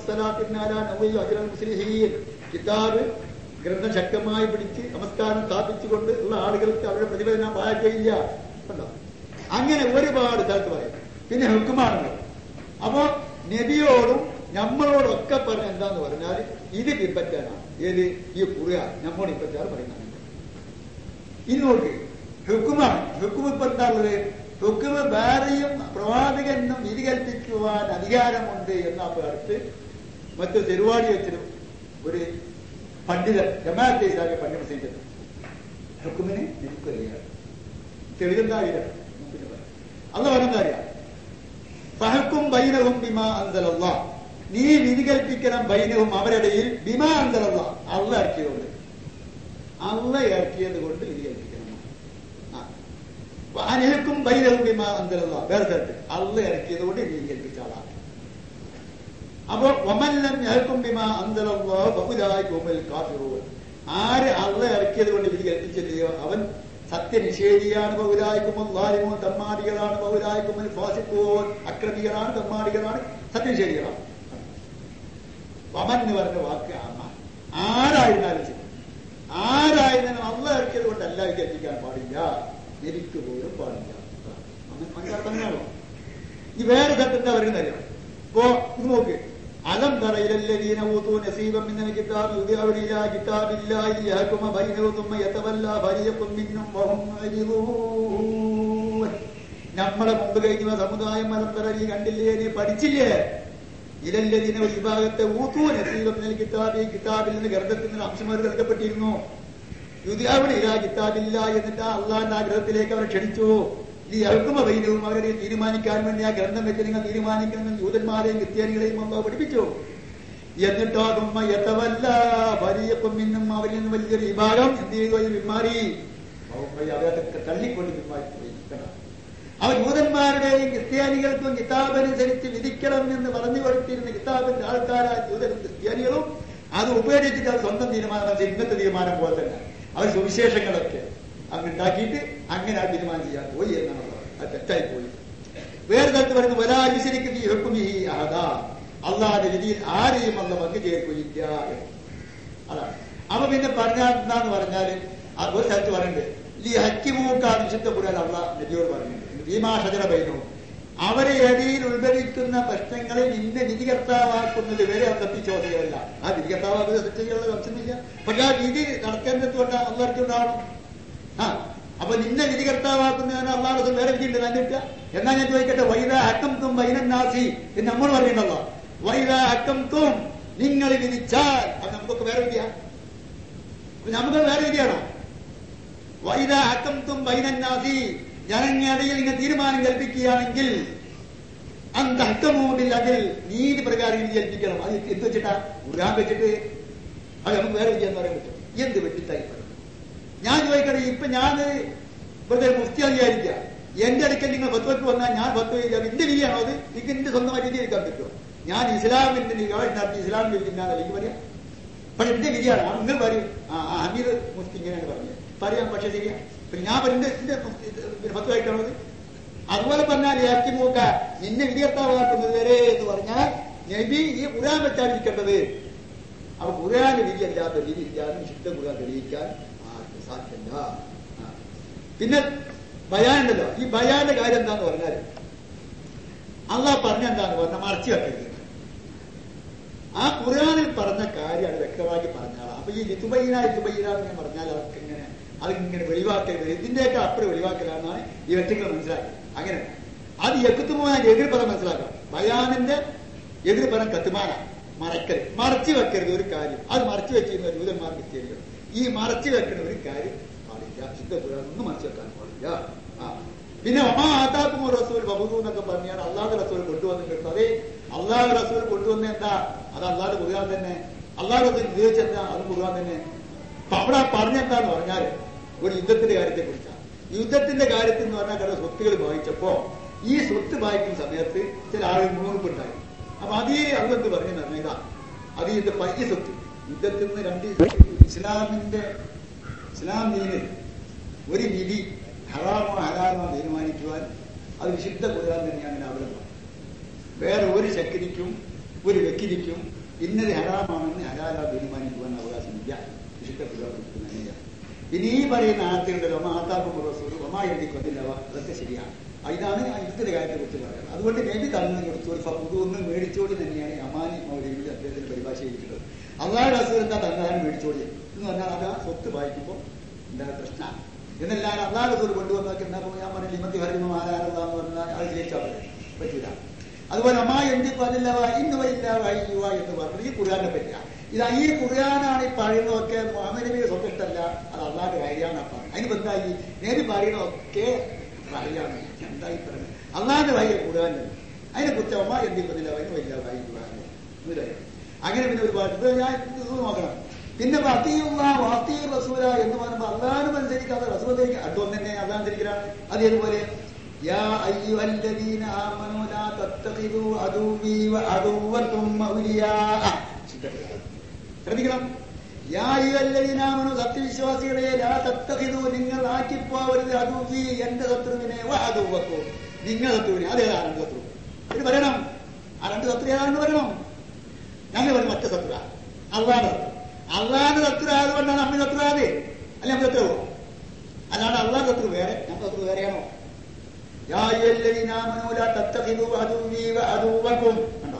മുസ്ലിഹീൻ കിതാബ് ഗ്രന്ഥം ശക്തമായി പിടിച്ച് നമസ്കാരം സ്ഥാപിച്ചുകൊണ്ട് ഉള്ള ആളുകൾക്ക് അവരുടെ പ്രതിഫലനം പാഴാക്കുകയില്ല കണ്ടോ അങ്ങനെ ഒരുപാട് സ്ഥലത്ത് പറയും പിന്നെ ഹുക്കുമാണല്ലോ അപ്പോ നബിയോടും നമ്മളോടൊക്കെ പറഞ്ഞ എന്താന്ന് പറഞ്ഞാൽ ഇത് പിൻപറ്റാനാണ് ഏത് ഈ കുറുക നമ്മോട് പിൻപറ്റാറ് പറയുന്നത് ഇനി നോക്ക് ഹുക്കുമാണ് ഹുക്കും ഇപ്പൊ എന്താ ഉള്ളത് ഹുക്കുമ് വേറെയും പ്രവാചകനും വിധി കൽപ്പിക്കുവാൻ അധികാരമുണ്ട് എന്ന പേർത്ത് മറ്റു തെരുവാടി വെച്ചൊരു ഒരു പണ്ഡിതൻ ജമാഅത്തെ ഇസ്ലാമിക പണ്ഡിത ചെയ്തത് ഹുക്കുമിന് നിൽക്കില്ല തെളിവെന്താ അറിയില്ല അല്ല പറഞ്ഞെന്താ അറിയാം ഫഹക്കും ബൈനവും ബിമാ അന്തലല്ല നീ വിധി കൽപ്പിക്കണം ബൈനവും അവരുടെയിൽ ബിമാ അന്തലല്ല അള്ള ഇറക്കിയതുകൊണ്ട് അള്ള ഇറക്കിയത് കൊണ്ട് വിധി കൽപ്പിക്കണം അനഹക്കും ബൈനവും ബിമാ അന്തലല്ല വേറെ സ്ഥലത്ത് അള്ള ഇറക്കിയത് കൊണ്ട് വിധി കൽപ്പിച്ച ആളാണ് അപ്പോ ഒമല്ലം ഇറക്കും ബിമാ അന്തലല്ലോ ബഹുലായി കോമൽ കാഫിറൂൻ ആര് അള്ള ഇറക്കിയത് കൊണ്ട് വിധി കൽപ്പിച്ചില്ലയോ അവൻ സത്യനിഷേധിയാണ് ബഹുരായിക്കുമ്പോൾ ലാലിമോ തമ്മാടികളാണ് ബഹുരായിക്കുമ്പോൾ ഫാസിക്കോൻ അക്രമികളാണ് തമ്മാടികളാണ് സത്യനിഷേധികളാണ് വമൻ എന്ന് പറഞ്ഞ വാക്ക് അമ്മ ആരായിരുന്നാലും ശരി ആരായിരുന്നാലും അള്ള ഇറക്കിയത് കൊണ്ടല്ല വിചാരിക്കാൻ പാടില്ല എനിക്ക് പോലും പാടില്ല മനസ്സിലാക്കുന്നതാണോ ഈ വേറെ സത്യത്തെ വരുന്നല്ലോ ഇപ്പോ ഇത് നോക്ക് അലം തറയിലല്ലദീന ഊതു നസീബം മിനൽ കിതാബ് യുദഅു ഇലാ കിതാബില്ലാഹി യഹ്കുമ ബൈനഹും തുമ്മ യതവല്ല ഫരീഖും മിൻഹും വഹും മുഅ്രിദൂൻ നമ്മളെ മുമ്പ് കഴിഞ്ഞ സമുദായം മലന്തര നീ കണ്ടില്ലേ നീ പഠിച്ചില്ലേ ഇലല്ലദീന ഒരു വിഭാഗത്തെ ഊതു നസീബം മിനൽ കിതാബി കിതാബിൽ നിന്ന് ഗ്രന്ഥത്തിൽ നിന്ന് അംശമാർ നൽകപ്പെട്ടിരുന്നു യുദഅു ഇലാ കിതാബില്ല എന്നിട്ട് അള്ളാന്റെ ആഗ്രഹത്തിലേക്ക് അവരെ ക്ഷണിച്ചു ഈ അൽക്കുമ വൈനവും അവരെ തീരുമാനിക്കാൻ വേണ്ടി ആ ഗ്രന്ഥം വെച്ച് നിങ്ങൾ തീരുമാനിക്കണമെന്ന് ജൂതന്മാരെയും ക്രിസ്ത്യാനികളെയും അള്ളാഹ് പഠിപ്പിച്ചു എന്നിട്ടോ തുമ്മ എത്തവല്ല വലിയപ്പം ഇന്നും അവരിൽ നിന്ന് വലിയൊരു വിഭാഗം എന്ത് ചെയ്തു അതിന് പിന്മാറി അവരൊക്കെ തള്ളിക്കൊണ്ട് പിന്മാറി അവർ ജൂതന്മാരുടെയും ക്രിസ്ത്യാനികൾക്കും കിതാബനുസരിച്ച് വിധിക്കണം എന്ന് പറഞ്ഞു കൊടുത്തിരുന്ന കിതാബിന്റെ ആൾക്കാരായ ജൂതനും ക്രിസ്ത്യാനികളും അത് ഉപേക്ഷിച്ചിട്ട് അവർ സ്വന്തം തീരുമാനം ഇന്നത്തെ തീരുമാനം പോലെ തന്നെ അവർ സുവിശേഷങ്ങളൊക്കെ അങ്ങ് ഉണ്ടാക്കിയിട്ട് അങ്ങനെ ആ തീരുമാനം ചെയ്യാൻ പോയി എന്നാണ് അത് തെറ്റായി പോയി വേറെ സ്ഥലത്ത് പറയുന്നു വലാശരിക്കും ഈ ഹുക്കുമി അഹദ അള്ളാന്റെ വിധിയിൽ ആരെയും അല്ല പങ്കു ചേർക്കുകയില്ല എന്ന്. അതാണ് അപ്പൊ പിന്നെ പറഞ്ഞാൽ എന്താന്ന് പറഞ്ഞാല് ആ ഒരു സ്ഥലത്ത് പറയുന്നുണ്ട് ഈ ഹക്കിമൂക്കാണ് വിശുദ്ധ പുരാൻ അള്ള നബിയോട് പറഞ്ഞിട്ടുണ്ട് ഭീമാ ഷജറ ബൈനു അവരെ ഇടയിൽ ഉത്ഭവിക്കുന്ന പ്രശ്നങ്ങളെ നിന്നെ വിധികർത്താവാക്കുന്നത് വരെ അത് തപ്പിച്ചോദ്യമല്ല ആ വിധികർത്താവാക്കുന്നത് ചെയ്യാനുള്ള സംശയമില്ല പക്ഷെ ആ വിധി നടത്തേണ്ടത് കൊണ്ട് അള്ളർക്കുണ്ടാവണം ആ അപ്പൊ നിന്നെ വിധികർത്താവാക്കുന്നതിന് അള്ളാഹ് വേറെ വിധി ഉണ്ട് തന്നിട്ട് എന്നാ ഞാൻ ചോദിക്കട്ടെ വൈദ അക്കം തും വൈനന്നാസി എന്ന് നമ്മൾ പറയുന്നുണ്ടല്ലോ വൈദ അക്കം തും നിങ്ങൾ വിധിച്ചാൽ അത് നമുക്കൊക്കെ വേറെ വിധിയാ അപ്പൊ നമുക്ക് വേറെ വിധിയാണോ വൈദ അക്കം തും വൈനന്നാസി ജനങ്ങളിടയിൽ നിങ്ങൾ തീരുമാനം കൽപ്പിക്കുകയാണെങ്കിൽ അന്തഹക്കമൂടിൽ അതിൽ നീതി പ്രകാരം വിധി കൽപ്പിക്കണം അത് എന്ത് വെച്ചിട്ടാ ഉരാൻ വെച്ചിട്ട് അത് നമുക്ക് വേറെ വിധിയെന്ന് പറയാൻ പറ്റും എന്ത് വെട്ടിത്തായി പറയും ഞാൻ ചോദിക്കട്ടെ ഇപ്പൊ ഞാൻ വെറുതെ മുഫ്തിയാന്ന് വിചാരിക്കുക എന്റെ അടുക്കൽ നിങ്ങൾ ഫത്വക്ക് വന്നാൽ ഞാൻ ഫത്വ ചെയ്യാം എന്റെ വിധിയാണോ അത് നിങ്ങൾക്ക് എന്റെ സ്വന്തമായി വിധി എടുക്കാൻ പറ്റുമോ ഞാൻ ഇസ്ലാമിന്റെ ഗവേഷണം നടത്തി ഇസ്ലാമിന്റെ വിധി എന്നാണ് എനിക്ക് പറയാം പക്ഷെ എന്റെ വിധിയാണ് ആ നിങ്ങൾ പറയും ആ ആ ഹമീദ് മുഫ്തി ഇങ്ങനെയാണ് പറഞ്ഞത് പറയാം പക്ഷെ ശരിയാ പിന്നെ ഞാൻ പറയുന്നത് എന്റെ ഫത്വമായിട്ടാണോ അത് അതുപോലെ പറഞ്ഞാൽ ഇറക്കി മൂക്ക നിന്നെ വിധികർത്താവാക്കുന്നത് വരെ എന്ന് പറഞ്ഞാൽ നബി ഈ ഖുരാൻ വെച്ചാണ് ഇരിക്കേണ്ടത് അപ്പൊ ഖുരാന് വിധിയല്ലാത്ത വിധി ഇല്ലാതെ വിശുദ്ധ ഖുരാൻ തെളിയിക്കാൻ ആർക്കും സാധ്യമല്ല ആ. പിന്നെ ബയാനുണ്ടല്ലോ ഈ ബയാന്റെ കാര്യം എന്താന്ന് പറഞ്ഞാൽ അള്ളാഹ് പറഞ്ഞ എന്താന്ന് പറഞ്ഞാൽ മറച്ചു വെക്കരുത് ആ ഖുർആനിൽ പറഞ്ഞ കാര്യം അത് വ്യക്തമാക്കി പറഞ്ഞാളാ അപ്പൊ ഈ ലിതുബൈന ലിതുബൈന എന്ന് പറഞ്ഞാൽ അവർക്ക് ഇങ്ങനെ അതിങ്ങനെ വെളിവാക്കരുത് ഇതിന്റെയൊക്കെ അപ്പുറം വെളിവാക്കലാണെന്നാണ് ഈ വ്യക്തികൾ മനസ്സിലാക്കി അങ്ങനെ അത് എക്കുത്തുമോന എതിർപദം മനസ്സിലാക്കാം ബയാനിന്റെ എതിർപദം കത്തുമാന മറക്കൽ മറച്ചു വെക്കരുത് ഒരു കാര്യം അത് മറച്ചു വെച്ചിരുന്ന ജൂതന്മാർക്ക് തിരിക്കണം ഈ മറച്ചു വെക്കുന്ന ഒരു കാര്യം പാടില്ല ശുദ്ധ പുരാണം ഒന്നും മറച്ചു വെക്കാൻ പാടില്ല ആ പിന്നെ ഒമാ ആതാക്കും റസൂൽ ബഹുദു എന്നൊക്കെ പറഞ്ഞാൽ അള്ളാഹ് റസൂൽ കൊണ്ടുവന്നിട്ടുണ്ട് അതേ അള്ളാഹ് റസൂൽ കൊണ്ടുവന്ന എന്താ അത് അള്ളാഹ് കുറുകാൻ തന്നെ അള്ളാഹ് റസൂൽ ഉപയോഗിച്ചെന്താ അത് കുറുകാൻ തന്നെ അപ്പൊ അവിടെ പറഞ്ഞെന്താന്ന് പറഞ്ഞാൽ ഒരു യുദ്ധത്തിന്റെ കാര്യത്തെ കുറിച്ചാണ് യുദ്ധത്തിന്റെ കാര്യത്തിൽ എന്ന് പറഞ്ഞാൽ ചില സ്വത്തുകൾ വായിച്ചപ്പോ ഈ സ്വത്ത് വായിക്കുന്ന സമയത്ത് ചില ആളുകൾ മുന്നൂറുണ്ടായി അപ്പൊ അതേ അതെന്ത് പറഞ്ഞു പറഞ്ഞ ഇതാ അത് ഇതിന്റെ പയ്യ സ്വത്ത് യുദ്ധത്തിൽ നിന്ന് രണ്ട് ഇസ്ലാമിന്റെ ഇസ്ലാം ദീന് ഒരു വിധി ഹറാമോ ഹലാമോ തീരുമാനിക്കുവാൻ അത് വിശുദ്ധ ഖുർആൻ തന്നെയാണ് അവലംബം വേറെ ഒരു ശക്തിക്കും ഒരു വ്യക്തിക്കും ഇന്നത് ഹറാമാണെന്ന് ഹലാല തീരുമാനിക്കുവാൻ അവകാശമില്ല വിശുദ്ധ ഖുർആൻ തന്നെയാണ് ഇനി ഈ പറയുന്ന ആർത്തിയുണ്ടല്ലോ മാതാക്കും റസൂൽ ഒമാ എഴുതി കൊണ്ടില്ലവ അതൊക്കെ ശരിയാണ് ആ ഇതാണ് ആ യുദ്ധത്തിന്റെ കാര്യത്തെ കുറിച്ച് പറയുന്നത് അതുകൊണ്ട് നബി തന്നു കൊടുത്തു ഒരു ഫുദ് ഒന്ന് മേടിച്ചോടി തന്നെയാണ് അമാനി മൗലവി അദ്ദേഹത്തിന്റെ പരിഭാഷ ചെയ്തിട്ടുള്ളത് അള്ളാഹ് റസൂൽ എന്താ തന്നാലും മേടിച്ചോടി എന്ന് പറഞ്ഞാൽ അത് ആ സ്വത്ത് വായിക്കുമ്പോൾ ഉണ്ടായ പ്രശ്നമാണ് എന്നല്ലാതെ അള്ളാഹ് റസൂൽ കൊണ്ടുവന്നൊക്കെ എന്നാ ഞാൻ പറഞ്ഞ ലിമത്തി ഭരണ ആരാറെന്ന് പറഞ്ഞാൽ അത് ജയിച്ചാൽ പറ്റില്ല അതുപോലെ അമ്മാ എന്ത് പറഞ്ഞില്ല ഇന്ന് വരില്ല വൈകുക എന്ന് പറഞ്ഞത് ഈ ഖുർആാനെ പറ്റിയാണ് ഇത് ഈ ഖുർആനാണ് ഈ പറയുന്നതൊക്കെ മുഹമ്മദ് നബിയുടെ സ്വന്തം ഇഷ്ടമല്ല അത് അള്ളാഹുടെ കാര്യമാണ് അപ്പം അതിന് എന്തായി നേരി പറയുന്നതൊക്കെ പറയാണ് എന്തായി പറയുന്നത് അള്ളാഹുടെ വൈകിയ ഖുർആൻ അതിനെ കുറിച്ച് അമ്മ എന്തി പറഞ്ഞില്ല അതിന് വലിയ വൈകുക അങ്ങനെ പിന്നെ ഒരുപാട് ഇത് ഞാൻ ഇത് നോക്കണം പിന്നെ വത്തിയുള്ള വാത്തി റസൂല എന്ന് പറയുമ്പോൾ അള്ളാഹും അനുസരിക്കാതെ റസൂൽ അനുസരിക്കുക അടുത്തൊന്നും തന്നെ അള്ളാഹ് അനുസരിക്കലാണ് അത് ഏതുപോലെ يا أيها الذين آمنوا لا تتخذوا عدوي وعدوكم أولياء ശ്രദ്ധിക്കണം യാ അയ്യുഹല്ലദീനാമനു സത്യവിശ്വാസികളെ ലാ തത്തഖിദു നിങ്ങൾ ആക്കിപ്പോവരുത് അദുവി എന്റെ ശത്രുവിനെ വഅദുവക്കു നിങ്ങൾ ശത്രുവിനെ അതേതാ രണ്ട് ശത്രു ഇത് പറയണം ആ രണ്ട് ശത്രു ഏതാണെന്ന് പറയണം ഞങ്ങൾ പറയും ഒറ്റ ശത്രു അള്ളാഹ് അള്ളാഹ് ശത്രു ആയതുകൊണ്ടാണ് അമ്മ ശത്രു ആയത് അല്ലെ നമ്മൾ ശത്രു അല്ലാണ്ട് അള്ളാഹ് ശത്രു വേറെ നമ്മുടെ ശത്രു വേറെയാണോ യാ അയ്യുഹല്ലദീനാമനു ലാ തത്തഖിദു അദുവി വഅദുവക്കും കണ്ടോ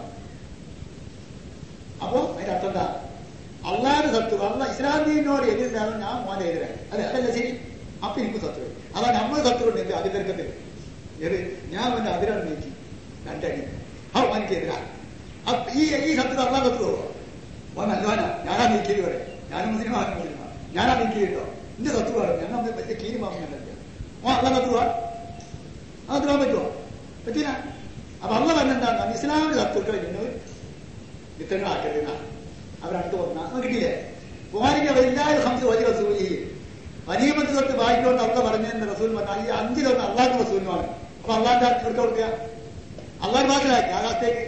അപ്പോ അതിന്റെ അർത്ഥം എന്താ അള്ളാഹ് ശത്രു അള്ള ഇസ്ലാമീനോട് എതിരാണ് ഞാൻ മോനെ എതിരായി അതെ അതല്ല ശരി അപ്പൊ എനിക്ക് ശത്രു അതാ നമ്മൾ ശത്രു ഉണ്ടെങ്കിൽ അതിർക്കത്തിൽ ഏത് ഞാൻ അവന്റെ അതിരാണ് നീക്കി രണ്ടടി ആ എനിക്ക് എതിരാ അപ്പൊ ഈ ഈ ശത്രു അള്ളാഹ് ശത്രു ഓ നല്ലവനാ ഞാനാ നീക്കിയത് വരെ ഞാനും മുസ്ലിമാണ് മുസ്ലിമാണ് ഞാനാ നീക്കിയിട്ടോ എന്റെ ശത്രുവാണ് ഞാൻ നമ്മൾ വലിയ കീരിമാമ ഞാൻ ഓ അള്ളാഹ് ശത്രുവാ അത് തരാൻ പറ്റുമോ പറ്റില്ല അപ്പൊ അള്ള പറഞ്ഞെന്താണ് ഇസ്ലാമിന്റെ ശത്രുക്കളെ നിങ്ങൾ ഇത്തരങ്ങളാക്കരുതെന്നാണ് അവരടുത്ത് വന്ന അത് കിട്ടിയില്ലേ ബുഹാരിക്ക് എല്ലാവരും ഹംസ വലിയ റസൂലി അനീമത്ത് തൊട്ട് വായിക്കൊണ്ട് അള്ള പറഞ്ഞതിന്റെ റസൂൽ പറഞ്ഞാൽ ഈ അഞ്ചിലൊന്ന് അള്ളാഹ് റസൂലിനുമാണ് അപ്പൊ അള്ളാന്റെ എടുത്ത് കൊടുക്കുക അള്ളാഹ് ഭാഷയിലാക്കി ആകാശത്തേക്ക്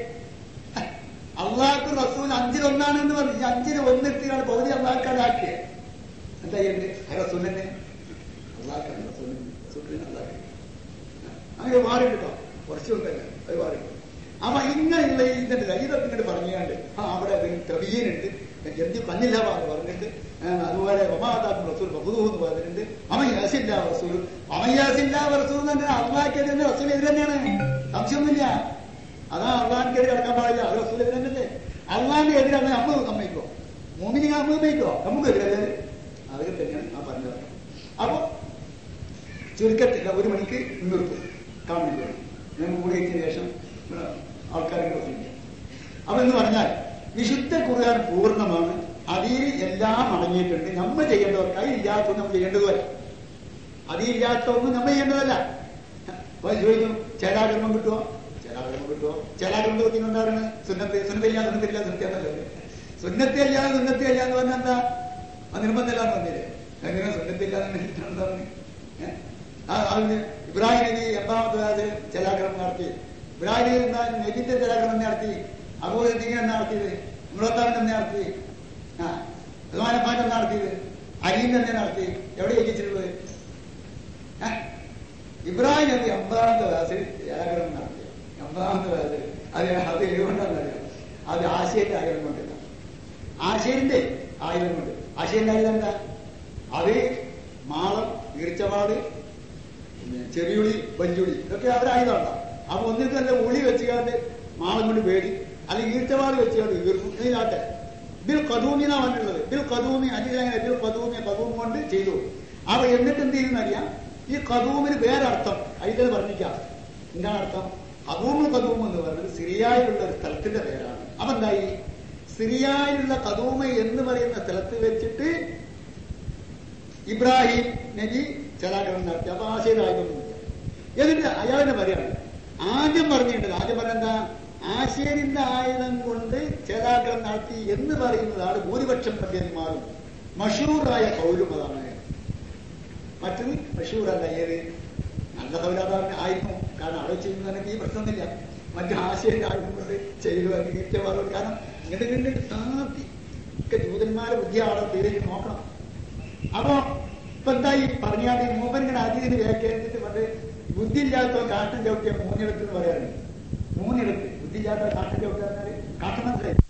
അള്ളാഹ് റസൂൽ അഞ്ചിലൊന്നാണ് എന്ന് പറഞ്ഞു ഈ അഞ്ചിൽ ഒന്നെത്തിയാണ് പകുതി അള്ളാഹ്ക്കാരാക്കിയത് എന്താ ചെയ്യണ്ടേ റസൂലിനെ അള്ളാഹ് റസൂലിനെ റസൂലിനെ അള്ളാഹ് അങ്ങനെ മാറി കിട്ടോ കുറച്ചൊന്നുമല്ല അത് പറയും അപ്പൊ ഇങ്ങനെയുള്ള ഇതുണ്ടല്ല ഇതൊക്കെ ഇങ്ങോട്ട് പറഞ്ഞാണ്ട് ആ അവിടെ തെളിയനുണ്ട് എന്ത് കണ്ണില്ല എന്ന് പറഞ്ഞിട്ട് ആ, അതുപോലെ ഒമാതാക്കും റസൂൽ ബഹുദൂ എന്ന് പറഞ്ഞിട്ടുണ്ട് അമയാസില്ല റസൂൽ അമയാസില്ല റസൂൽ എന്ന് പറഞ്ഞാൽ അള്ളാഹ്ക്കെതിരെ തന്നെ റസൂൽ എതിരെ തന്നെയാണ് സംശയമൊന്നുമില്ല അതാ അള്ളാഹിനെതിരെ കിടക്കാൻ പാടില്ല അത് റസൂൽ എതിരെ തന്നെ അള്ളാഹിന്റെ എതിരാണ് നമ്മൾ സമ്മതിക്കോ മോമിനി സമ്മതിക്കോ നമുക്ക് എതിരല്ലേ അതൊക്കെ തന്നെയാണ് ആ പറഞ്ഞത് അപ്പൊ ചുരുക്കത്തില്ല ഒരു മണിക്ക് നിർത്തും കാണുന്നില്ല ഞാൻ കൂടിയതിനു ശേഷം ഇവിടെ ആൾക്കാരെ പ്രസംഗിക്കാം അപ്പൊ എന്ന് പറഞ്ഞാൽ വിശുദ്ധ ഖുർആൻ പൂർണ്ണമാണ് അതിൽ എല്ലാം അടങ്ങിയിട്ടുണ്ട് നമ്മൾ ചെയ്യേണ്ടതൊക്കെ അതിലില്ലാത്തത് നമ്മൾ ചെയ്യേണ്ടതുമല്ല അതിലില്ലാത്തൊന്നും നമ്മൾ ചെയ്യേണ്ടതല്ല അപ്പൊ ചോദിക്കും ചേരാകർമ്മം കിട്ടുമോ ചേരാകർമ്മം കിട്ടുമോ ചേരാകർമ്മത്തിൽ എന്താണ് സുന്നത്ത് സുന്നത്തില്ല സുന്നത്തില്ല സുന്നത്തിയാന്നല്ലേ സുന്നത്തി അല്ലാതെ സുന്നത്തി അല്ല എന്ന് പറഞ്ഞാൽ എന്താ അത് നിർബന്ധമില്ലാന്ന് പറഞ്ഞില്ലേ എങ്ങനെ സുന്നത്തില്ല എന്താ ഏഹ് ആ, അതിന് ഇബ്രാഹിം നബി എൺപതാമത്തെ വയസ്സിൽ ജലാക്രമണം നടത്തി ഇബ്രാഹിം നബി എന്താ നബിന്റെ ജലാക്രമണം നടത്തി അബൂദീൻ എന്നാ നടത്തിയത് ഇമ്രോത്താൻ തന്നെ നടത്തി ആ ഉസ്മാനപ്പാൻ തന്നെ നടത്തിയത് അലീം തന്നെ നടത്തി എവിടെ ജയിച്ചിട്ടുള്ളത് ഏ? ഇബ്രാഹിം നബി അമ്പതാമത്തെ വയസ്സിൽ ജലാക്രമണം നടത്തി അമ്പതാമത്തെ വയസ്സിൽ അത് അത് എഴുകൊണ്ടെന്നറിയാം അത് ആശയന്റെ ആയുധം കൊണ്ടില്ല ആശയന്റെ ആയുധം കൊണ്ട് ആശയന്റെ ആയുധം എന്താ അത് മാളം ഈർച്ചവാട് പിന്നെ ചെറിയുളി വല്യുളി ഇതൊക്കെ അവരുടെ ആയുധമാണ് അപ്പൊ ഒന്നിട്ട് തന്നെ ഉളി വെച്ചുകാണ്ട് മാളം കൊണ്ട് പേടി അല്ലെങ്കിൽ ഈർച്ചവാട് വെച്ചുകാണ്ട് ഈർക്കും ഇതിലാട്ടെ ബിൽ കദൂമിന വന്നിട്ടുള്ളത് ബിൽ കദൂമി അല്ലെങ്കിൽ ബിൽ കദൂമി കദൂം കൊണ്ട് ചെയ്തു അപ്പൊ എന്നിട്ട് എന്ത് ചെയ്യുന്നറിയാം ഈ കദൂമിന് വേറെ അർത്ഥം അതിൽ പറഞ്ഞിക്കാം എന്താണ് അർത്ഥം കദൂമ് കദൂം എന്ന് പറഞ്ഞത് സിറിയായിലുള്ള ഒരു സ്ഥലത്തിന്റെ പേരാണ് അപ്പൊ എന്തായി സിറിയായിലുള്ള കദൂമ എന്ന് പറയുന്ന സ്ഥലത്ത് വെച്ചിട്ട് ഇബ്രാഹിം നബി ചലാഗ്രഹം നടത്തി അപ്പൊ ആശയരായതൊന്നുമില്ല എന്നിട്ട് അയാളിനെ പറയാണ് ആദ്യം പറഞ്ഞിട്ടുണ്ട് ആദ്യം പറഞ്ഞെന്താ ആശയരിന്റെ ആയുധം കൊണ്ട് ചേലാഗ്രഹം നടത്തി എന്ന് പറയുന്നതാണ് ഭൂരിപക്ഷം പണ്ഡിതന്മാരും മഷൂറായ കൗലും അതാണ് മറ്റത് മഷൂറല്ല ഏത് നല്ല കൗലാതാണ് ആയിരുന്നു കാരണം അവിടെ ചെയ്യുന്നതിനൊക്കെ ഈ പ്രശ്നമൊന്നുമില്ല മറ്റു ആശയന്റെ ആയുധം കൊണ്ട് ചെയ്യുക നീറ്റവാറും കാരണം ഇങ്ങനെ കണ്ടിട്ട് താത്തി ഒക്കെ ജൂതന്മാരെ ബുദ്ധിയാണ് തിരിഞ്ഞ് നോക്കണം അപ്പോ ഇപ്പൊ എന്തായി പറഞ്ഞാൽ മൂപ്പൻ ഇങ്ങനെ അതിന് വ്യാഖ്യാനിച്ചിട്ട് പണ്ട് ബുദ്ധിയില്ലാത്ത കാട്ടും ചവിട്ടിയ മൂന്നിടത്ത് എന്ന് പറയാറുണ്ട് മൂന്നിടത്ത് ബുദ്ധിയില്ലാത്ത കാട്ടും ചവിട്ടുക കാട്ടു മനസ്സിലായി